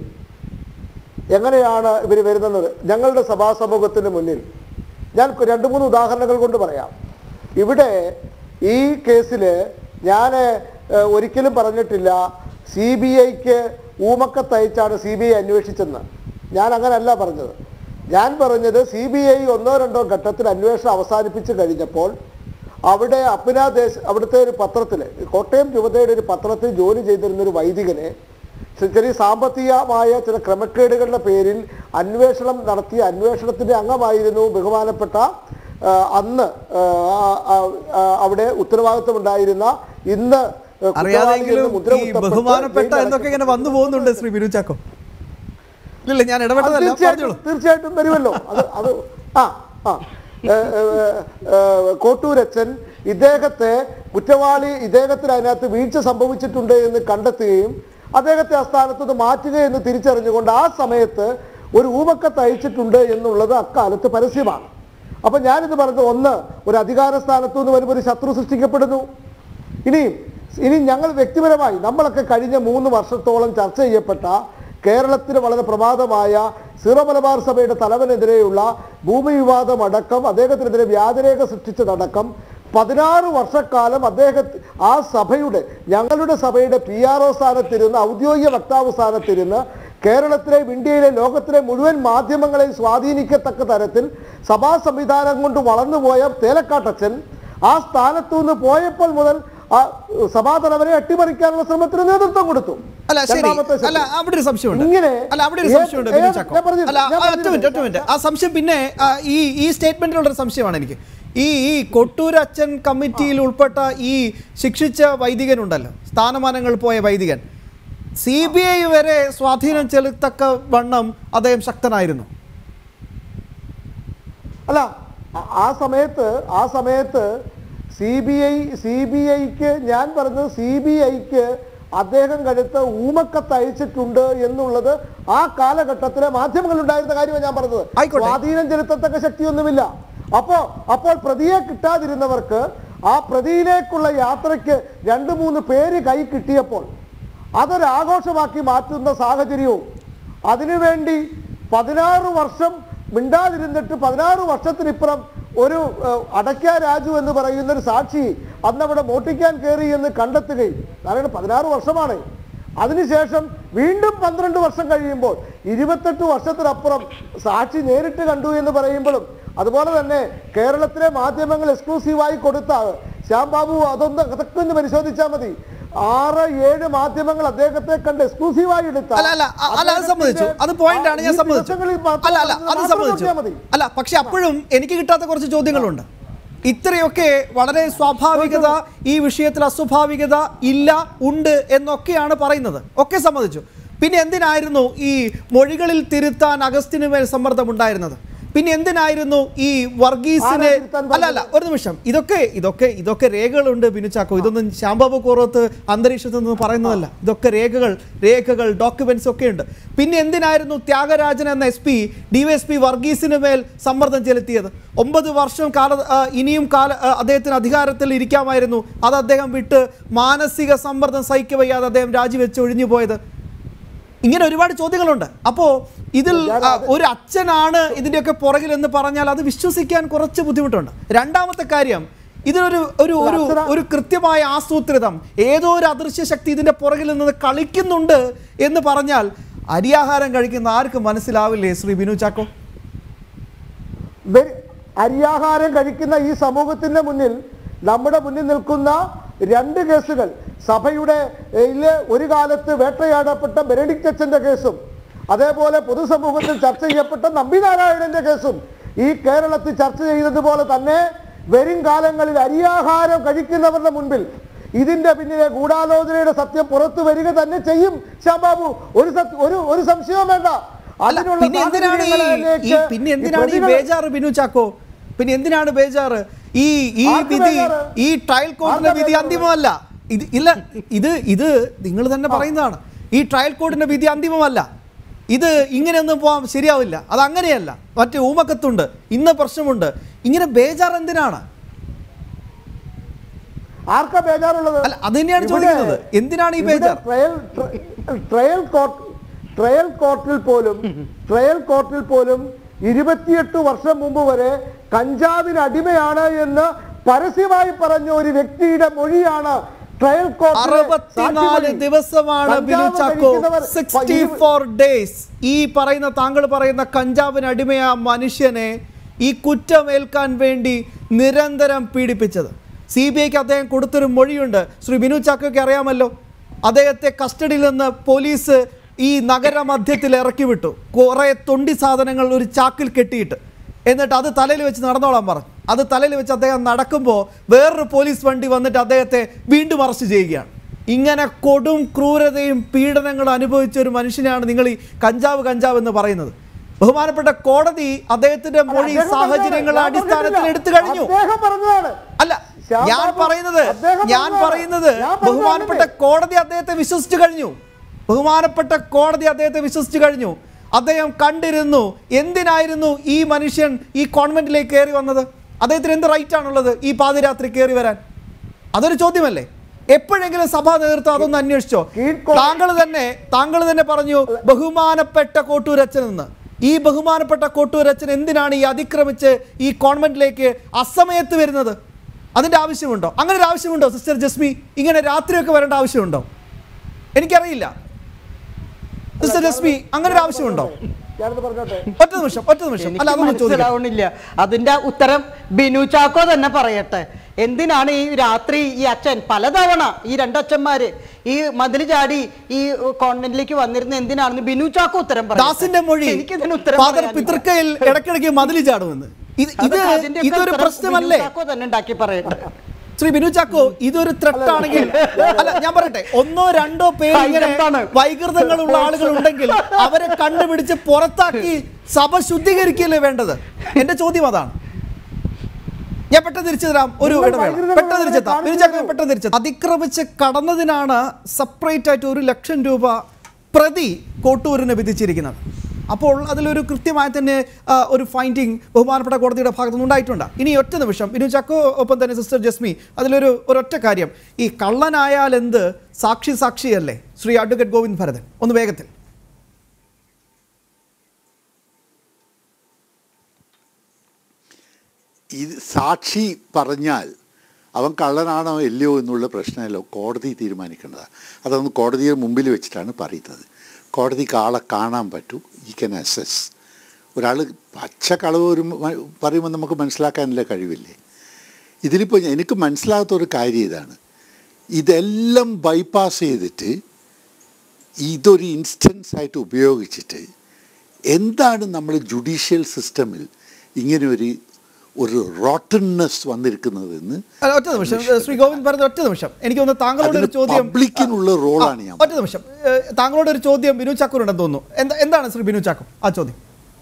എങ്ങനെയാണ് ഇവർ വരുന്നത് ഞങ്ങളുടെ സഭാ സമൂഹത്തിന് മുന്നിൽ ഞാൻ ക- രണ്ട് മൂന്ന് ഉദാഹരണങ്ങൾ കൊണ്ട് പറയാം ഇവിടെ ഈ കേസിൽ ഞാൻ ഏഹ്, ഒരിക്കലും പറഞ്ഞിട്ടില്ല സി ബി ഐക്ക് ഊമക്കത്തയച്ചാണ് സി ബി ഐ അന്വേഷിച്ചെന്ന് ഞാൻ അങ്ങനല്ല പറഞ്ഞത് ഞാൻ പറഞ്ഞത് സി ബി ഐ ഒന്നോ രണ്ടോ ഘട്ടത്തിൽ അന്വേഷണം അവസാനിപ്പിച്ച് കഴിഞ്ഞപ്പോൾ അവിടെ അപ്പിനാദേശ് അവിടുത്തെ ഒരു പത്രത്തിൽ കോട്ടയം രൂപതയുടെ ഒരു പത്രത്തിൽ ജോലി ചെയ്തിരുന്ന ഒരു വൈദികനെ ചെ- ചെറിയ സാമ്പത്തികമായ ചില ക്രമക്കേടുകളുടെ പേരിൽ അന്വേഷണം നടത്തിയ അന്വേഷണത്തിന്റെ അംഗമായിരുന്നു ബഹുമാനപ്പെട്ട ആ, അന്ന് ആ, ആ, ആ, അവിടെ ഉത്തരവാദിത്വമുണ്ടായിരുന്ന ഇന്ന് കുറ്റവാളി അറിയാതെങ്കിലും എന്ന് മുദ്ര ഈ കുത്തപ്പെട്ട് ബഹുമാനപ്പെട്ട ജയിലിൽ എന്നൊക്കെ ഇങ്ങനെ വന്നു പോകുന്നുണ്ട് ശ്രീ ബിനു ചാക്കോ ഇല്ല ഞാൻ അത് ഇടപെട്ടതല്ല തീർച്ചയായിട്ടും പറഞ്ഞോളൂ തീർച്ചയായിട്ടും വരുമല്ലോ അത് അത് ആ ആ ഏ, ഏ, ഏ, കോട്ടൂരച്ചൻ ഇദ്ദേഹത്തെ കുറ്റവാളി ഇദ്ദേഹത്തിന് അതിനകത്ത് വീഴ്ച സംഭവിച്ചിട്ടുണ്ട് എന്ന് കണ്ടെത്തുകയും അദ്ദേഹത്തെ ആ സ്ഥാനത്ത് നിന്ന് മാറ്റുക എന്ന് തിരിച്ചറിഞ്ഞുകൊണ്ട് ആ സമയത്ത് ഒരു ഊമക്കത്ത് അയച്ചിട്ടുണ്ട് എന്നുള്ളത് അക്കാലത്ത് പരസ്യമാണ് അപ്പൊ ഞാനിത് പറഞ്ഞത് ഒന്ന് ഒരു അധികാര സ്ഥാനത്തു നിന്ന് വരുമ്പോൾ ഒരു ശത്രു സൃഷ്ടിക്കപ്പെടുന്നു ഇനിയും ഇനി ഞങ്ങൾ വ്യക്തിപരമായി നമ്മളൊക്കെ കഴിഞ്ഞ മൂന്ന് വർഷത്തോളം ചർച്ച ചെയ്യപ്പെട്ട കേരളത്തിന് വളരെ പ്രമാദമായ സീറോ മലബാർ സഭയുടെ തലവനെതിരെയുള്ള ഭൂമി വിവാദം അടക്കം അദ്ദേഹത്തിനെതിരെ വ്യാജരേഖ സൃഷ്ടിച്ചതടക്കം പതിനാറ് വർഷക്കാലം അദ്ദേഹത്തെ ആ സഭയുടെ ഞങ്ങളുടെ സഭയുടെ പി ആർ ഒ സ്ഥാനത്തിരുന്ന് ഔദ്യോഗിക വക്താവ് സ്ഥാനത്തിരുന്ന് കേരളത്തിലെയും ഇന്ത്യയിലെ ലോകത്തിലെ മുഴുവൻ മാധ്യമങ്ങളെയും സ്വാധീനിക്കത്തക്ക തരത്തിൽ സഭാ സംവിധാനം കൊണ്ട് വളർന്നുപോയ തേലക്കാട്ടച്ചൻ ആ സ്ഥാനത്തു നിന്ന് പോയപ്പോൾ മുതൽ ആ സഭാതലവരെ അട്ടിമറിക്കാനുള്ള ശ്രമത്തിന് നേതൃത്വം കൊടുത്തു അല്ല ശരി രണ്ടാമത്തെ അല്ല ശക്തി. അവിടെ ഒരു സംശയമുണ്ട് ഇങ്ങനെ അല്ല അവിടെ ഒരു ഏത്- സംശയമുണ്ട് ബിനു ഏത്- ചാക്കോ ഞാൻ പറഞ്ഞു- അല്ല ഞാൻ ആ, ഒറ്റ പറഞ്ഞു മിനിറ്റ് ഒറ്റ മിനിറ്റ് ആ സംശയം പിന്നെ ആ, ഈ ഈ സ്റ്റേറ്റ്മെന്റിലുള്ള ഒരു സംശയമാണ് എനിക്ക് ഈ ഈ കൊട്ടൂർ അച്ഛൻ കമ്മിറ്റിയിൽ ഉൾപ്പെട്ട ഈ ശിക്ഷിച്ച വൈദികനുണ്ടല്ലോ സ്ഥാനമാനങ്ങൾ പോയ വൈദികൻ സി ബി ഐ വരെ സ്വാധീനം ചെലുത്തക്ക വണ്ണം അദ്ദേഹം ശക്തനായിരുന്നു അല്ല ആ- ആ സമയത്ത് ആ സമയത്ത് C B I C B ഐക്ക് ഞാൻ പറഞ്ഞത് സി ബി ഐക്ക് അദ്ദേഹം കഴുത്ത് ഊമക്കത്ത് അയച്ചിട്ടുണ്ട് എന്നുള്ളത് ആ കാലഘട്ടത്തിലെ മാധ്യമങ്ങളിൽ ഉണ്ടായിരുന്ന കാര്യമാണ് ഞാൻ പറഞ്ഞത് ആയിക്കോട്ടെ. സ്വാധീനം ചെലുത്തത്തക്ക ശക്തിയൊന്നുമില്ല അപ്പോ അപ്പോൾ പ്രതിയെ കിട്ടാതിരുന്നവർക്ക് ആ പ്രതിയിലേക്കുള്ള യാത്രയ്ക്ക് രണ്ട് മൂന്ന് പേര് കൈ കിട്ടിയപ്പോൾ അതൊരു ആഘോഷമാക്കി മാറ്റുന്ന സാഹചര്യവും അതിനുവേണ്ടി പതിനാറ് വർഷം മിണ്ടാതിരുന്നിട്ട് പതിനാറ് വർഷത്തിനിപ്പുറം ഒരു ഏഹ്, അടയ്ക്ക രാജു എന്ന് പറയുന്ന ഒരു സാക്ഷി അന്നവിടെ മോട്ടിക്കാൻ കയറി എന്ന് കണ്ടെത്തുകയും കാരണം പതിനാറ് വർഷമാണ് അതിനുശേഷം വീണ്ടും പന്ത്രണ്ട് വർഷം കഴിയുമ്പോൾ ഇരുപത്തെട്ട് വർഷത്തിനപ്പുറം സാക്ഷി നേരിട്ട് കണ്ടു എന്ന് പറയുമ്പോഴും അതുപോലെ തന്നെ കേരളത്തിലെ മാധ്യമങ്ങൾ എക്സ്ക്ലൂസീവായി കൊടുത്ത ശ്യാം ബാബു അതൊന്ന് അതൊക്കെ ഒന്ന് പരിശോധിച്ചാൽ മതി ആറ് ഏഴ് മാധ്യമങ്ങൾ അദ്ദേഹത്തെ കണ്ട് എക്സ്ക്ലൂസീവായി എടുത്ത അല്ല അല്ല അ- അല്ല അത് സമ്മതിച്ചു അത് പോയിന്റ് ആണ് ഞാൻ ഈ സമ്മതിച്ചു ദിവസങ്ങളിൽ മാത്രം അല്ല അല്ല അത് മാത്രം സമ്മതിച്ചു നോക്കിയാൽ മതി. അല്ല പക്ഷെ അപ്പോഴും എനിക്ക് കിട്ടാത്ത കുറച്ച് ചോദ്യങ്ങളുണ്ട് ഇത്രയൊക്കെ വളരെ സ്വാഭാവികത ഈ വിഷയത്തിൽ അസ്വാഭാവികത ഇല്ല ഉണ്ട് എന്നൊക്കെയാണ് പറയുന്നത് ഒക്കെ സമ്മതിച്ചു പിന്നെ എന്തിനായിരുന്നു ഈ മൊഴികളിൽ തിരുത്താൻ അഗസ്റ്റിന് മേൽ സമ്മർദ്ദം ഉണ്ടായിരുന്നത് പിന്നെ എന്തിനായിരുന്നു ഈ വർഗീസിനെ ആരാ തിരുത്താൻ അല്ല അല്ല ഒരു നിമിഷം ഇതൊക്കെ ഇതൊക്കെ ഇതൊക്കെ രേഖകളുണ്ട് ബിനു ചാക്കോ ഇതൊന്നും ശ്യാംബാബു കോറത്ത് അന്തരീക്ഷത്തിൽ നിന്ന് പറയുന്നതല്ല ഇതൊക്കെ രേഖകൾ രേഖകൾ ഡോക്യുമെന്റ്സ് ഒക്കെ ഉണ്ട് പിന്നെ എന്തിനായിരുന്നു ത്യാഗരാജൻ എന്ന എസ് പി ഡിവൈഎസ്പി വർഗീസിന് മേൽ സമ്മർദ്ദം ചെലുത്തിയത് ഒമ്പത് വർഷം കാല ആ, ഇനിയും കാല ആ, അദ്ദേഹത്തിന് അധികാരത്തിൽ ഇരിക്കാമായിരുന്നു അത് അദ്ദേഹം വിട്ട് മാനസിക സമ്മർദ്ദം സഹിക്ക വയ്യാതെ അദ്ദേഹം രാജിവെച്ച് ഒഴിഞ്ഞു പോയത് ഇങ്ങനെ ഒരുപാട് ചോദ്യങ്ങളുണ്ട് അപ്പോൾ ഇതിൽ ആ, ഒരു അച്ഛനാണ് ഇതിൻ്റെയൊക്കെ പുറകിൽ എന്ന് പറഞ്ഞാൽ അത് വിശ്വസിക്കാൻ കുറച്ച് ബുദ്ധിമുട്ടുണ്ട് രണ്ടാമത്തെ കാര്യം ഇതിനൊരു ഒരു ഒരു അച്ഛനാ- ഒരു കൃത്യമായ ആസൂത്രിതം ഏതോ ഒരു അദൃശ്യ ശക്തി ഇതിന്റെ പുറകിൽ നിന്ന് കളിക്കുന്നുണ്ട് എന്ന് പറഞ്ഞാൽ അരിയാഹാരം കഴിക്കുന്ന ആർക്കും മനസ്സിലാവില്ലേ ശ്രീ ബിനു ചാക്കോ വെ- അരിയാഹാരം കഴിക്കുന്ന ഈ സമൂഹത്തിന്റെ മുന്നിൽ നമ്മുടെ മുന്നിൽ നിൽക്കുന്ന രണ്ട് കേസുകൾ സഭയുടെ യില് ഒരു കാലത്ത് വേട്ടയാടപ്പെട്ട ബെനഡിക്ട് അച്ഛന്റെ കേസും അതേപോലെ പൊതുസമൂഹത്തിൽ ചർച്ച ചെയ്യപ്പെട്ട നമ്പിനാരായണന്റെ കേസും ഈ കേരളത്തിൽ ചർച്ച ചെയ്തതുപോലെ തന്നെ വരും കാലങ്ങളിൽ അരിയാഹാരം കഴിക്കുന്നവരുടെ മുൻപിൽ ഇതിന്റെ പിന്നിലെ ഗൂഢാലോചനയുടെ സത്യം പുറത്തു വരിക തന്നെ ചെയ്യും ശ്യാംബാബു ഒരു സത്യ- ഒരു ഒരു സംശയവും വേണ്ട അല്ല അതിനുള്ള പിന്നെ എന്തിനാണ് ഈ- ഈ സാഹചര്യങ്ങളിലേക്ക് പിന്നെ എന്തിനാണ് ഈ പ്രതികൾ- ബേജാറ് ബിനു ചാക്കോ പിന്നെ എന്തിനാണ് ബേജാറ് ഈ ഈ ആർക്ക് വിധി ബേജാറ്? ഈ ട്രയൽ കോർട്ടിന്റെ ആർക്കാ വിധി ബേജാറ്? അന്തിമമല്ല ഇത് ഇല്ല ഇത് ഇത് നിങ്ങൾ തന്നെ പറയുന്നതാണ് ഈ ട്രയൽ കോർട്ടിന്റെ വിധി അന്തിമമല്ല ഇത് ഇങ്ങനെയൊന്നും പോകാൻ ശരിയാവില്ല അത് അങ്ങനെയല്ല മറ്റേ ഊമക്കത്തുണ്ട് ഇന്ന് പ്രശ്നമുണ്ട് ഇങ്ങനെ ബേജാർ എന്തിനാണ് ആർക്കാ ബേജാറുള്ളത് അല്ല, അത് തന്നെയാണ് ഇവിടെ- ചോദിക്കുന്നത്. എന്തിനാണ് ഈ ഇവിടെ ബേജാർ? ട്രയൽ ട്ര- ട്രയൽ കോർട്ട് ട്രയൽ കോർട്ടിൽ പോലും ട്രയൽ കോർട്ടിൽ പോലും ഇരുപത്തിയെട്ട് വർഷം മുമ്പ് വരെ കഞ്ചാവിന് അടിമയാണ് എന്ന് പരസ്യമായി പറഞ്ഞ ഒരു വ്യക്തിയുടെ മൊഴിയാണ് ട്രയൽ കോർട്ടിലെ അറുപത്തിനാല് സാക്ഷിമൊഴി. ദിവസമാണ് ബിനു കഞ്ചാവ് ചാക്കോ കഴിക്കുന്നവർ സിക്സ്റ്റി ഇരു- ഫോർ ഡേയ്സ് ഈ പറയുന്ന താങ്കൾ പറയുന്ന കഞ്ചാവിന് അടിമയ മനുഷ്യനെ ഈ കുറ്റമേൽക്കാൻ വേണ്ടി നിരന്തരം പീഡിപ്പിച്ചത് സി ബി ഐക്ക് അദ്ദേഹം കൊടുത്തൊരു മൊഴിയുണ്ട് ശ്രീ ബിനു ചാക്കോയ്ക്ക് അറിയാമല്ലോ അദ്ദേഹത്തെ കസ്റ്റഡിയിൽ നിന്ന് പോലീസ് ഈ നഗരമധ്യത്തിൽ ഇറക്കി വിട്ടു കുറേ തൊണ്ടി സാധനങ്ങൾ ഒരു ചാക്കിൽ കെട്ടിയിട്ട് എന്നിട്ട് അത് തലയിൽ വെച്ച് നടന്നോളാൻ പറഞ്ഞു അത് തലയിൽ വെച്ച് അദ്ദേഹം നടക്കുമ്പോൾ വേറൊരു പോലീസ് വണ്ടി വന്നിട്ട് അദ്ദേഹത്തെ വീണ്ടും അറസ്റ്റ് ചെയ്യുകയാണ് ഇങ്ങനെ കൊടും ക്രൂരതയും പീഡനങ്ങളും അനുഭവിച്ച ഒരു മനുഷ്യനാണ് നിങ്ങൾ ഈ കഞ്ചാവ് കഞ്ചാവ് എന്ന് പറയുന്നത് ബഹുമാനപ്പെട്ട കോടതി അദ്ദേഹത്തിന്റെ മൊഴി അദ്ദേഹം സാഹചര്യങ്ങളുടെ പറഞ്ഞതാണ്. അടിസ്ഥാനത്തിൽ ഞാൻ എടുത്തു കഴിഞ്ഞു അദ്ദേഹം പറഞ്ഞതാണ് അല്ല ശ്യാം ഞാൻ ബാബു, പറയുന്നത് അദ്ദേഹം ഞാൻ പറഞ്ഞതാണ്. പറയുന്നത് ഞാൻ പറഞ്ഞതാണ്. ബഹുമാനപ്പെട്ട കോടതി അദ്ദേഹത്തെ വിശ്വസിച്ചു കഴിഞ്ഞു ബഹുമാനപ്പെട്ട കോടതി അദ്ദേഹത്തെ വിശ്വസിച്ചു കഴിഞ്ഞു അദ്ദേഹം കണ്ടിരുന്നു എന്തിനായിരുന്നു ഈ മനുഷ്യൻ ഈ കോൺവെന്റിലേക്ക് കയറി വന്നത് അദ്ദേഹത്തിന് എന്ത് റൈറ്റ് ആണുള്ളത് ഈ പാതിരാത്രി കയറി വരാൻ അതൊരു ചോദ്യമല്ലേ എപ്പോഴെങ്കിലും സഭാ നേതൃത്വം അതൊന്ന് അന്വേഷിച്ചോ കീഴ്ക്കോ- താങ്കൾ തന്നെ താങ്കൾ തന്നെ പറഞ്ഞു ബഹുമാനപ്പെട്ട കോട്ടൂരച്ചൻ എന്ന് ഈ ബഹുമാനപ്പെട്ട കോട്ടൂരച്ചൻ എന്തിനാണ് ഈ അതിക്രമിച്ച് ഈ കോൺവെന്റിലേക്ക് അസമയത്ത് വരുന്നത് അതിന്റെ ആവശ്യമുണ്ടോ അങ്ങനെ ഒരു ആവശ്യമുണ്ടോ സിസ്റ്റർ ജസ്മി ഇങ്ങനെ രാത്രിയൊക്കെ വരേണ്ട ആവശ്യമുണ്ടോ എനിക്കറിയില്ല സിസ്റ്റർ ജസ്മി അങ്ങനെ ഒരു ആവശ്യമുണ്ടോ ഞാനത് പറഞ്ഞോട്ടെ ഒറ്റ നിമിഷം ഒറ്റ നിമിഷം അല്ല എനിക്ക് അതൊന്ന് ചോദിക്കാം മനസ്സിലാവണില്ല അതിന്റെ ഉത്തരം ബിനു ചാക്കോ തന്നെ പറയട്ടെ എന്തിനാണ് ഈ രാത്രി ഈ അച്ഛൻ പലതവണ ഈ രണ്ടച്ഛന്മാര് ഈ മതിൽ ചാടി ഈ കോൺവെന്റിലേക്ക് വന്നിരുന്ന എന്തിനാണെന്ന് ബിനു ചാക്കോ ഉത്തരം പറയട്ടെ. ദാസിന്റെ മൊഴി എനിക്കിതിന് ഉത്തരം ഫാദർ പറയാനില്ല. പിതൃക്കയിൽ ഇടയ്ക്കിടയ്ക്ക് മതിലി ചാടുമെന്ന് ഇത് ഇത് അതൊക്കെ അതിന്റെയൊക്കെ ഇതൊരു ഉത്തരം പ്രശ്നമല്ലേ ബിനു ചാക്കോ തന്നെ ഉണ്ടാക്കി പറയട്ടെ ശ്രീ ബിനു ചാക്കോ ഇതൊരു ത്രട്ടാണെങ്കിൽ അല്ല ഞാൻ പറയട്ടെ ഒന്നോ രണ്ടോ പേര് ഇങ്ങനെ എന്താണ്? വൈകൃതങ്ങളുള്ള ആളുകൾ ഉണ്ടെങ്കിൽ അവരെ കണ്ടുപിടിച്ച് പുറത്താക്കി സഭ ശുദ്ധീകരിക്കുകയല്ലേ വേണ്ടത് എന്റെ ചോദ്യം അതാണ് ഞാൻ പെട്ടെന്ന് തിരിച്ചു തരാം ഒരു നിങ്ങൾ ഇടവേള വൈകൃതങ്ങൾ പെട്ടെന്ന് തിരിച്ചെത്താം കാണിച്ചു ബിനു ചാക്കോ തരൂ. പെട്ടെന്ന് തിരിച്ചെത്താം അതിക്രമിച്ച് കടന്നതിനാണ് സെപ്പറേറ്റ് ആയിട്ട് ഒരു ലക്ഷം രൂപ പ്രതി കോട്ടൂരിന് വിധിച്ചിരിക്കുന്നത് അപ്പോൾ അതിലൊരു കൃത്യമായി തന്നെ ആ, ഒരു ഫൈൻഡിങ് ബഹുമാനപ്പെട്ട കോടതിയുടെ ഭാഗത്തു നിന്നുണ്ടായിട്ടുണ്ട് ഇനി ഒറ്റ നിമിഷം ബിനു ചക്കോ ഒപ്പം തന്നെ സിസ്റ്റർ ജസ്മി അതിലൊരു ഒരൊറ്റ കാര്യം ഈ കള്ളനായാൽ എന്ത് സാക്ഷി സാക്ഷിയല്ലേ ശ്രീ അഡ്വക്കേറ്റ് ഗോവിന്ദ് ഭരതൻ ഒന്ന് വേഗത്തിൽ ഇത് സാക്ഷി പറഞ്ഞാൽ അവൻ കള്ളനാണോ ഇല്ലയോ എന്നുള്ള പ്രശ്നമല്ലോ കോടതി തീരുമാനിക്കേണ്ടതാണ് അതൊന്ന് കോടതിയുടെ മുമ്പിൽ വെച്ചിട്ടാണ് പറയുന്നത് കോടതിക്ക് ആളെ കാണാൻ പറ്റൂ ഈ കൻ അസസ് ഒരാൾ പച്ച കളവ് ഒരു മ- പറയുമ്പോൾ നമുക്ക് മനസ്സിലാക്കാനുള്ള കഴിവില്ലേ ഇതിലിപ്പോൾ എനിക്ക് മനസ്സിലാകാത്ത ഒരു കാര്യം ഇതാണ് ഇതെല്ലാം ബൈപ്പാസ് ചെയ്തിട്ട് ഇതൊരു ഇൻസ്റ്റൻസ് ആയിട്ട് ഉപയോഗിച്ചിട്ട് എന്താണ് നമ്മൾ ജുഡീഷ്യൽ സിസ്റ്റമിൽ ഇങ്ങനെ ഒരു ഒരു റോട്ടൻനെസ് വന്നിരിക്കുന്നതെന്ന് അല്ല, ഒറ്റ നിമിഷം ശ്രീ ഗോവിന്ദ് ഭരതൻ ഒറ്റ നിമിഷം എനിക്കൊന്ന് താങ്കളോട് അതിന് ഒരു ചോദ്യം പബ്ലിക്കിനുള്ള റോളാണ് ഞാൻ ഒറ്റ നിമിഷം ഏഹ്, താങ്കളോട് ഒരു ചോദ്യം ബിനു ചാക്കൂരുണ്ടെന്ന് തോന്നുന്നു എന്താ എന്താണ് ശ്രീ ബിനു ചാക്കോ ആ ചോദ്യം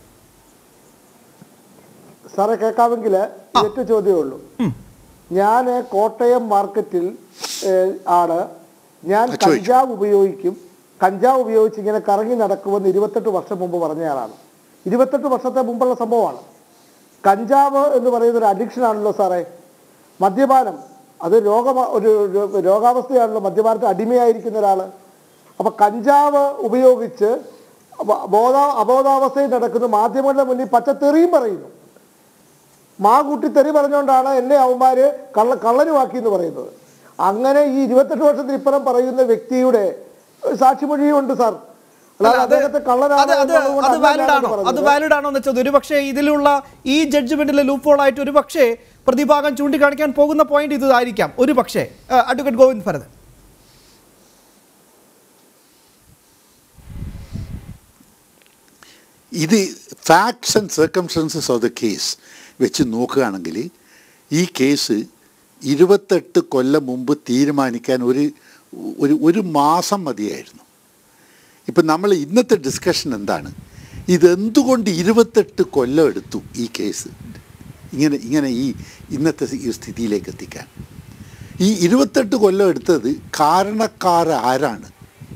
സാറെ കേൾക്കാമെങ്കിൽ ഒറ്റ ചോദ്യമേ ഉള്ളൂ ഞാൻ കോട്ടയം മാർക്കറ്റിൽ ഏഹ്, ആണ് ഞാൻ ആ, ചോദിക്കൂ. കഞ്ചാവ് ഉപയോഗിക്കും കഞ്ചാവ് ഉപയോഗിച്ച് ഇങ്ങനെ കറങ്ങി നടക്കുമെന്ന് ഇരുപത്തെട്ട് വർഷം മുമ്പ് പറഞ്ഞയാളാണ് ഇരുപത്തെട്ട് വർഷത്തെ മുമ്പുള്ള സംഭവമാണ് കഞ്ചാവ് എന്ന് പറയുന്ന ഒരു അഡിക്ഷൻ ആണല്ലോ സാറേ മദ്യപാനം അത് രോഗ ഒരു ഒരു രോഗാവസ്ഥയാണല്ലോ മദ്യപാനത്തിന് അടിമയായിരിക്കുന്ന ഒരാൾ അപ്പൊ കഞ്ചാവ് ഉപയോഗിച്ച് ബ- ബോധ അബോധാവസ്ഥയിൽ നടക്കുന്ന മാധ്യമങ്ങളുടെ മുന്നിൽ പച്ചത്തെറിയും പറയുന്നു മാ കൂട്ടി തെറി പറഞ്ഞുകൊണ്ടാണ് എന്നെ അവന്മാര് കള്ള കള്ളനുമാക്കി എന്ന് പറയുന്നത് അങ്ങനെ ഈ ഇരുപത്തെട്ട് വർഷത്തിന് ഇപ്പുറം പറയുന്ന വ്യക്തിയുടെ സാക്ഷിമൊഴിയുണ്ട് സാർ അല്ലാതെ അല്ല, അത് അദ്ദേഹത്തെ കള്ളനാണ് അത് അത് എന്നുള്ളതുകൊണ്ട് അത് അല്ല വാലിഡ് ഞാനത് ആണോ അത് പറഞ്ഞത്. വാലിഡ് ആണോ എന്ന് വെച്ചത് ഒരു പക്ഷേ ഇതിലുള്ള ഈ ജഡ്ജ്മെന്റിലെ ലൂപ്പോൾ ആയിട്ട് ഒരു പക്ഷേ പ്രതിഭാഗം ചൂണ്ടിക്കാണിക്കാൻ പോകുന്ന പോയിന്റ് ഇത് ആയിരിക്കാം ഒരു പക്ഷേ അഡ്വക്കേറ്റ് ഗോവിന്ദ് ഭരത് ഇത് facts and circumstances of the case വെച്ച് നോക്കുകയാണെങ്കിൽ ഈ കേസ് ഇരുപത്തെട്ട് കൊല്ലം മുമ്പ് തീരുമാനിക്കാൻ ഒരു ഒരു ഒരു മാസം മതിയായിരുന്നു ഇപ്പം നമ്മൾ ഇന്നത്തെ ഡിസ്കഷൻ എന്താണ് ഇതെന്തുകൊണ്ട് ഇരുപത്തെട്ട് കൊല്ലം എടുത്തു ഈ കേസ് ഇങ്ങനെ ഇങ്ങനെ ഈ ഇന്നത്തെ ഈ സ്ഥിതിയിലേക്ക് എത്തിക്കാൻ ഈ ഇരുപത്തെട്ട് കൊല്ലം എടുത്തത് കാരണക്കാർ ആരാണ്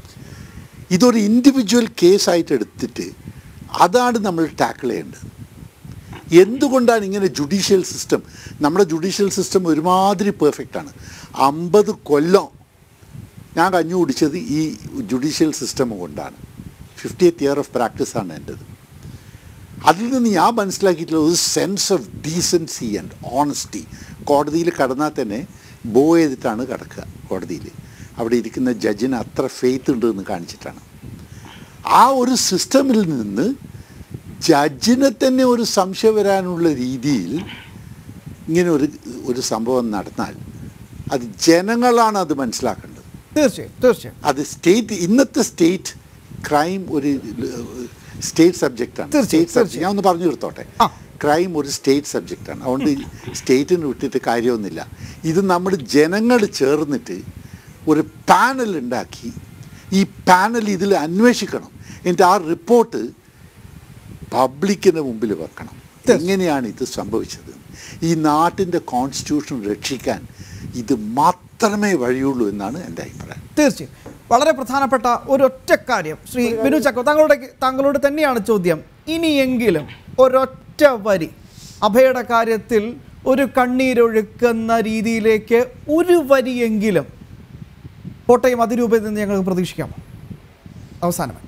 ഇതൊരു ഇൻഡിവിജ്വൽ കേസായിട്ട് എടുത്തിട്ട് അതാണ് നമ്മൾ ടാക്കിൾ ചെയ്യേണ്ടത് എന്തുകൊണ്ടാണ് ഇങ്ങനെ ജുഡീഷ്യൽ സിസ്റ്റം നമ്മുടെ ജുഡീഷ്യൽ സിസ്റ്റം ഒരുമാതിരി പെർഫെക്റ്റ് ആണ് അമ്പത് കൊല്ലം ഞാൻ കഞ്ഞു കുടിച്ചത് ഈ ജുഡീഷ്യൽ സിസ്റ്റം കൊണ്ടാണ് ഫിഫ്റ്റിയത്ത് ഇയർ ഓഫ് പ്രാക്ടീസാണ് എൻ്റെത് അതിൽ നിന്ന് ഞാൻ മനസ്സിലാക്കിയിട്ടുള്ള ഒരു sense of decency and honesty കോടതിയിൽ കടന്നാൽ തന്നെ ബോ ചെയ്തിട്ടാണ് കിടക്കുക കോടതിയിൽ അവിടെ ഇരിക്കുന്ന ജഡ്ജിന് അത്ര ഫെയ്ത്ത് ഉണ്ട് എന്ന് കാണിച്ചിട്ടാണ് ആ ഒരു സിസ്റ്റമിൽ നിന്ന് ജഡ്ജിനെ തന്നെ ഒരു സംശയം വരാനുള്ള രീതിയിൽ ഇങ്ങനെ ഒരു ഒരു സംഭവം നടന്നാൽ അത് ജനങ്ങളാണ് അത് മനസ്സിലാക്കേണ്ടത് തീർച്ചയായും തീർച്ചയായും അത് സ്റ്റേറ്റ് ഇന്നത്തെ സ്റ്റേറ്റ് ക്രൈം ഒരു സ്റ്റേറ്റ് സബ്ജക്റ്റാണ് തീർച്ചയായും, സ്റ്റേറ്റ് സബ്ജക്ട് തീർച്ചയായും. ഞാൻ ഒന്ന് പറഞ്ഞു തീർത്തോട്ടെ ആ. ക്രൈം ഒരു സ്റ്റേറ്റ് സബ്ജക്റ്റാണ് അതുകൊണ്ട് സ്റ്റേറ്റിന് വിട്ടിട്ട് കാര്യമൊന്നുമില്ല ഇത് നമ്മൾ ജനങ്ങൾ ചേർന്നിട്ട് ഒരു പാനൽ ഉണ്ടാക്കി ഈ പാനൽ ഇതിൽ അന്വേഷിക്കണം എന്നിട്ട് ആ റിപ്പോർട്ട് പബ്ലിക്കിൻ്റെ മുമ്പിൽ വെക്കണം എങ്ങനെയാണ് ഇത് സംഭവിച്ചത് ഈ നാട്ടിൻ്റെ കോൺസ്റ്റിറ്റ്യൂഷൻ രക്ഷിക്കാൻ ഇത് മാത്രമേ വഴിയുള്ളൂ എന്നാണ് എൻ്റെ അഭിപ്രായം തീർച്ചയായും വളരെ പ്രധാനപ്പെട്ട ഒരൊറ്റ കാര്യം ശ്രീ ബിനു ചക്കോ താങ്കളുടെ താങ്കളോട് തന്നെയാണ് ചോദ്യം ഇനിയെങ്കിലും ഒരൊറ്റ വരി അഭയുടെ കാര്യത്തിൽ ഒരു കണ്ണീരൊഴുക്കുന്ന രീതിയിലേക്ക് ഒരു വരിയെങ്കിലും കോട്ടയം അതിരൂപയിൽ നിന്ന് ഞങ്ങൾക്ക് പ്രതീക്ഷിക്കാമോ അവസാനമായി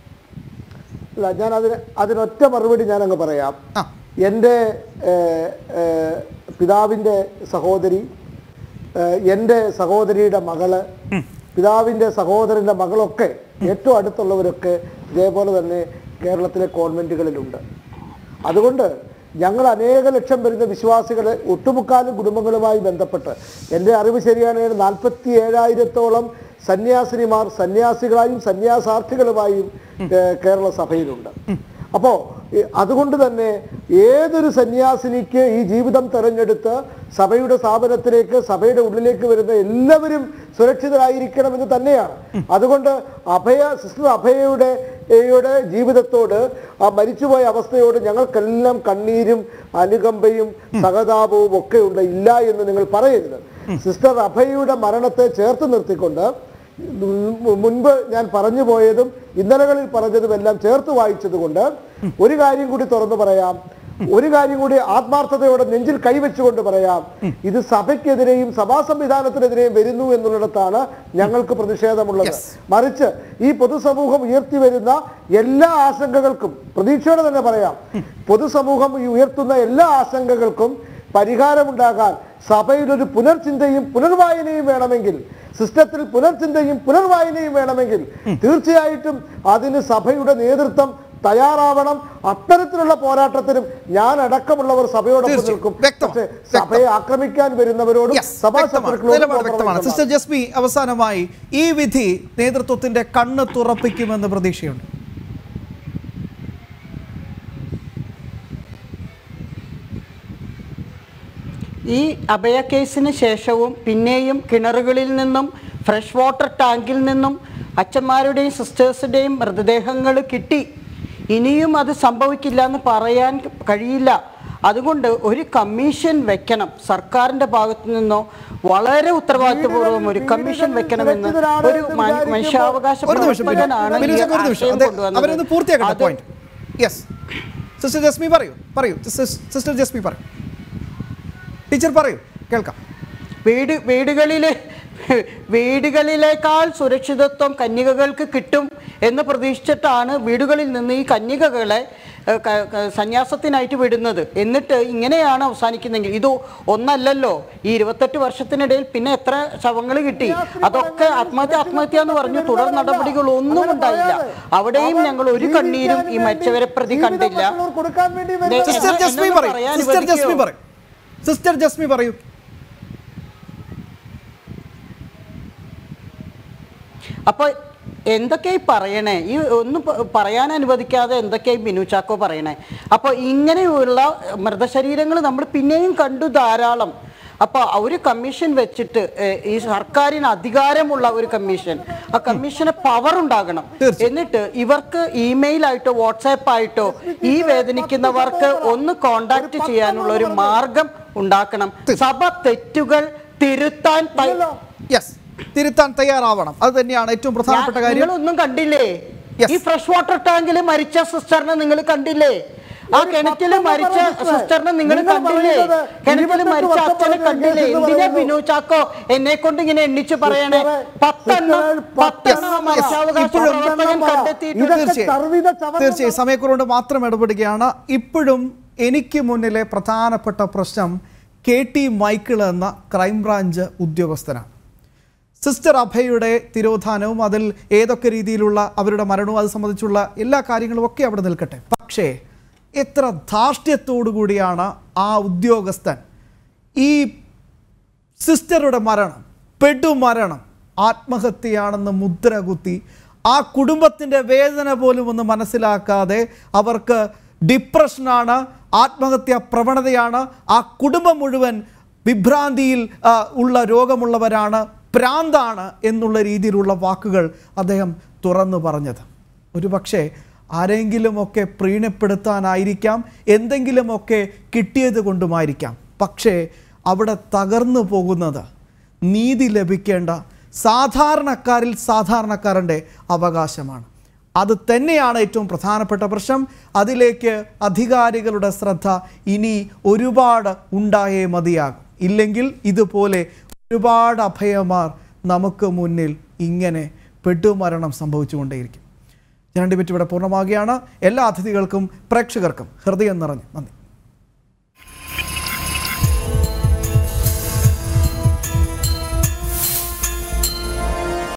അല്ല ഞാൻ അതിന് അതിനൊറ്റ മറുപടി ഞാൻ അങ്ങ് പറയാം ആ എൻ്റെ ഏഹ്, ഏഹ്, പിതാവിൻ്റെ സഹോദരി ഏഹ്, എൻ്റെ സഹോദരിയുടെ മകള് പിതാവിൻ്റെ സഹോദരൻ്റെ മകളൊക്കെ ഏറ്റവും അടുത്തുള്ളവരൊക്കെ ഇതേപോലെ തന്നെ കേരളത്തിലെ കോൺവെൻറ്റുകളിലുണ്ട് അതുകൊണ്ട് ഞങ്ങൾ അനേക ലക്ഷം വരുന്ന വിശ്വാസികൾ ഒട്ടുമുക്കാലും കുടുംബങ്ങളുമായി ബന്ധപ്പെട്ട് എൻ്റെ അറിവ് ശരിയാണെങ്കിൽ നാൽപ്പത്തി ഏഴായിരത്തോളം സന്യാസിനിമാർ സന്യാസികളായും സന്യാസാർത്ഥികളുമായും ഏഹ്, കേരള സഭയിലുണ്ട് അപ്പോൾ അതുകൊണ്ട് തന്നെ ഏതൊരു സന്യാസിനിക്ക് ഈ ജീവിതം തെരഞ്ഞെടുത്ത് സഭയുടെ സ്ഥാപനത്തിലേക്ക് സഭയുടെ ഉള്ളിലേക്ക് വരുന്ന എല്ലാവരും സുരക്ഷിതരായിരിക്കണമെന്ന് തന്നെയാണ് അതുകൊണ്ട് അഭയ സിസ്റ്റർ അഭയയുടെ യുടെ ജീവിതത്തോട് ആ മരിച്ചുപോയ അവസ്ഥയോട് ഞങ്ങൾക്കെല്ലാം കണ്ണീരും അനുകമ്പയും സഹതാപവും ഒക്കെ ഉണ്ട് ഇല്ല എന്ന് നിങ്ങൾ പറയരുത് സിസ്റ്റർ അഭയയുടെ മരണത്തെ ചേർത്ത് നിർത്തിക്കൊണ്ട് മു- മുൻപ് ഞാൻ പറഞ്ഞു പോയതും ഇന്നലകളിൽ പറഞ്ഞതുമെല്ലാം ചേർത്ത് വായിച്ചതുകൊണ്ട് ഒരു കാര്യം കൂടി തുറന്നു പറയാം ഒരു കാര്യം കൂടി ആത്മാർത്ഥതയോടെ നെഞ്ചിൽ കൈവച്ചുകൊണ്ട് പറയാം ഇത് സഭയ്ക്കെതിരെയും സഭാ സംവിധാനത്തിനെതിരെയും വരുന്നു എന്നുള്ളിടത്താണ് ഞങ്ങൾക്ക് പ്രതിഷേധമുള്ളത് Yes. മറിച്ച് ഈ പൊതുസമൂഹം ഉയർത്തി വരുന്ന എല്ലാ ആശങ്കകൾക്കും പ്രതീക്ഷയോടെ തന്നെ പറയാം പൊതുസമൂഹം ഈ ഉയർത്തുന്ന എല്ലാ ആശങ്കകൾക്കും പരിഹാരമുണ്ടാകാൻ സഭയിൽ ഒരു പുനർചിന്തയും പുനർവായനയും വേണമെങ്കിൽ സിസ്റ്റത്തിൽ പുനർചിന്തയും പുനർവായനയും വേണമെങ്കിൽ തീർച്ചയായിട്ടും അതിന് സഭയുടെ നേതൃത്വം തയ്യാറാവണം അത്തരത്തിലുള്ള പോരാട്ടത്തിനും ഞാൻ അടക്കമുള്ളവർ സഭയോടൊപ്പം തീർച്ചയായും. നിൽക്കും വ്യക്തമാണ്. പക്ഷേ സഭയെ ആക്രമിക്കാൻ വരുന്നവരോടും Yes, സഭാ വ്യക്തമാണ്. ശത്രുക്കളോടും നിലപാട് മാത്രമേ വ്യക്തമാണ് ഉണ്ടാവൂ. സിസ്റ്റർ ജസ്മി അവസാനമായി ഈ വിധി നേതൃത്വത്തിന്റെ കണ്ണ് തുറപ്പിക്കുമെന്ന് പ്രതീക്ഷയുണ്ട് ഈ അഭയ കേസിന് ശേഷവും പിന്നെയും കിണറുകളിൽ നിന്നും ഫ്രഷ് വാട്ടർ ടാങ്കിൽ നിന്നും അച്ഛന്മാരുടെയും സിസ്റ്റേഴ്സിൻ്റെയും മൃതദേഹങ്ങൾ കിട്ടി ഇനിയും അത് സംഭവിക്കില്ല എന്ന് പറയാൻ കഴിയില്ല അതുകൊണ്ട് ഒരു കമ്മീഷൻ വെക്കണം സർക്കാരിന്റെ ഭാഗത്തു നിന്നോ വളരെ ഉത്തരവാദിത്വപൂർവ്വം ഒരു കമ്മീഷൻ വെക്കണമെന്ന് ഒരു മ- മനുഷ്യാവകാശ ഒരു നിമിഷം ബിനു. പ്രവർത്തകനാണ് ബിനു ഈ ചക്ക, ഒരു നിമിഷം ആശയം അതെ, കൊണ്ടുവന്നത്. അവരൊന്ന് പൂർത്തിയാക്കട്ടെ അത് പോയിന്റ് യെസ് സിസ്റ്റർ ജസ്മി പറയൂ പറയൂ സിസ്റ്റർ- സിസ്റ്റർ ജസ്മി പറയൂ ടീച്ചർ പറയൂ കേൾക്കാം വീട് വീടുകളിലെ വീടുകളിലേക്കാൾ സുരക്ഷിതത്വം കന്യകകൾക്ക് കിട്ടും എന്ന് പ്രതീക്ഷിച്ചിട്ടാണ് വീടുകളിൽ നിന്ന് ഈ കന്യകകളെ ഏഹ്, ക- ക- സന്യാസത്തിനായിട്ട് വിടുന്നത് എന്നിട്ട് ഇങ്ങനെയാണ് അവസാനിക്കുന്നെങ്കിൽ ഇത് ഒന്നല്ലല്ലോ ഈ ഇരുപത്തെട്ട് വർഷത്തിനിടയിൽ പിന്നെ എത്ര ശവങ്ങൾ കിട്ടി അതൊക്കെ ആത്മഹത്യ ആത്മഹത്യ എന്ന് പറഞ്ഞു തുടർ നടപടികൾ ഒന്നും ഉണ്ടായില്ല അവിടെയും ഞങ്ങൾ ഒരു കണ്ണീരും ഈ മരിച്ചവരെ പ്രതി കണ്ടില്ല കൊടുക്കാൻ വേണ്ടി ദേ, സിസ്റ്റർ എന്നെ- ജസ്മി എന്നൊന്ന് പറയും പറയാൻ സിസ്റ്റർ ജസ്മി അനുവദിക്കുമോ? പറയും സിസ്റ്റർ ജസ്മി പറയൂ അപ്പൊ എന്തൊക്കെയായി പറയണേ ഈ ഒന്നും പ- പറയാൻ അനുവദിക്കാതെ എന്തൊക്കെയായി ബിനു ചാക്കോ പറയണേ അപ്പൊ ഇങ്ങനെയുള്ള മൃതശരീരങ്ങൾ നമ്മൾ പിന്നെയും കണ്ടു ധാരാളം അപ്പൊ ഒരു കമ്മീഷൻ വെച്ചിട്ട് ഏഹ്, ഈ സർക്കാരിന് അധികാരമുള്ള ഒരു കമ്മീഷൻ ആ കമ്മീഷന് പവർ ഉണ്ടാകണം എന്നിട്ട് ഇവർക്ക് ഇമെയിൽ ആയിട്ടോ വാട്സാപ്പ് ആയിട്ടോ ഈ വേദനിക്കുന്നവർക്ക് ഒന്ന് കോണ്ടാക്ട് ചെയ്യാനുള്ള ഒരു മാർഗം ഉണ്ടാക്കണം സഭ തെറ്റുകൾ തിരുത്താൻ ത- യെസ് തിരുത്താൻ തയ്യാറാവണം അത് തന്നെയാണ് ഏറ്റവും പ്രധാനപ്പെട്ട കാര്യം നിങ്ങളൊന്നും കണ്ടില്ലേ Yes. ഈ ഫ്രഷ് വാട്ടർ ടാങ്കിൽ മരിച്ച സിസ്റ്ററിനെ നിങ്ങൾ കണ്ടില്ലേ ആ ഒരു കിണറ്റിൽ പത്തൊമ്പത് മരിച്ച സിസ്റ്ററെ, സിസ്റ്ററിനെ നിങ്ങൾ നിങ്ങൾ കണ്ടില്ലേ പറയുന്നത് കിണറ്റിൽ ഇരുപത്തെട്ട് മരിച്ച വർഷം അച്ഛനെ പറഞ്ഞ കണ്ടില്ലേ കേസ് എന്ന് എന്തിനാ പറയുന്നു. ബിനു ചാക്കോ എന്നെ കൊണ്ട് ഇങ്ങനെ എണ്ണിച്ച് പറയണേ സിസ്റ്ററെ, പത്തെണ്ണം സിസ്റ്ററെ, പത്തെണ്ണം പത്തെണ്ണം മനുഷ്യാവകാശ ഇപ്പോഴും പ്രവർത്തകൻ പറ. കണ്ടെത്തിയിട്ടുണ്ട് ഇതൊക്കെ തീർച്ചയായും സർവ്വവിധ ചവറുകൾ തീർച്ചയായും സമയക്കുറവുകൊണ്ട് മാത്രം ഇടപെടുകയാണ് ഇപ്പോഴും എനിക്ക് മുന്നിലെ പ്രധാനപ്പെട്ട പ്രശ്നം കെ ടി മൈക്കിൾ എന്ന ക്രൈംബ്രാഞ്ച് ഉദ്യോഗസ്ഥനാണ് സിസ്റ്റർ അഭയുടെ തിരോധാനവും അതിൽ ഏതൊക്കെ രീതിയിലുള്ള അവരുടെ മരണവും അത് സംബന്ധിച്ചുള്ള എല്ലാ കാര്യങ്ങളും ഒക്കെ അവിടെ നിൽക്കട്ടെ പക്ഷേ എത്ര ധാർഷ്ട്യത്തോടു കൂടിയാണ് ആ ഉദ്യോഗസ്ഥൻ ഈ സിസ്റ്ററുടെ മരണം പെടുമരണം ആത്മഹത്യയാണെന്ന് മുദ്ര കുത്തി ആ കുടുംബത്തിൻ്റെ വേദന പോലും ഒന്ന് മനസ്സിലാക്കാതെ അവർക്ക് ഡിപ്രഷനാണ് ആത്മഹത്യ പ്രവണതയാണ് ആ കുടുംബം മുഴുവൻ വിഭ്രാന്തിയിൽ ആ, ഉള്ള രോഗമുള്ളവരാണ് പ്രാന്താണ് എന്നുള്ള രീതിയിലുള്ള വാക്കുകൾ അദ്ദേഹം തുറന്നു പറഞ്ഞത് ഒരു പക്ഷേ ആരെങ്കിലുമൊക്കെ പ്രീണപ്പെടുത്താനായിരിക്കാം എന്തെങ്കിലുമൊക്കെ കിട്ടിയത് കൊണ്ടുമായിരിക്കാം പക്ഷേ അവിടെ തകർന്നു പോകുന്നത് നീതി ലഭിക്കേണ്ട സാധാരണക്കാരിൽ സാധാരണക്കാരൻ്റെ അവകാശമാണ് അത് തന്നെയാണ് ഏറ്റവും പ്രധാനപ്പെട്ട പ്രശ്നം അതിലേക്ക് അധികാരികളുടെ ശ്രദ്ധ ഇനി ഒരുപാട് ഉണ്ടായേ മതിയാകും ഇല്ലെങ്കിൽ ഇതുപോലെ ഒരുപാട് അഭയമാർ നമുക്ക് മുന്നിൽ ഇങ്ങനെ പെട്ടുമരണം സംഭവിച്ചുകൊണ്ടേയിരിക്കും ജനൻ ഡിബേറ്റ് ഇവിടെ പൂർണ്ണമാകുകയാണ് എല്ലാ അതിഥികൾക്കും പ്രേക്ഷകർക്കും ഹൃദയം നിറഞ്ഞു നന്ദി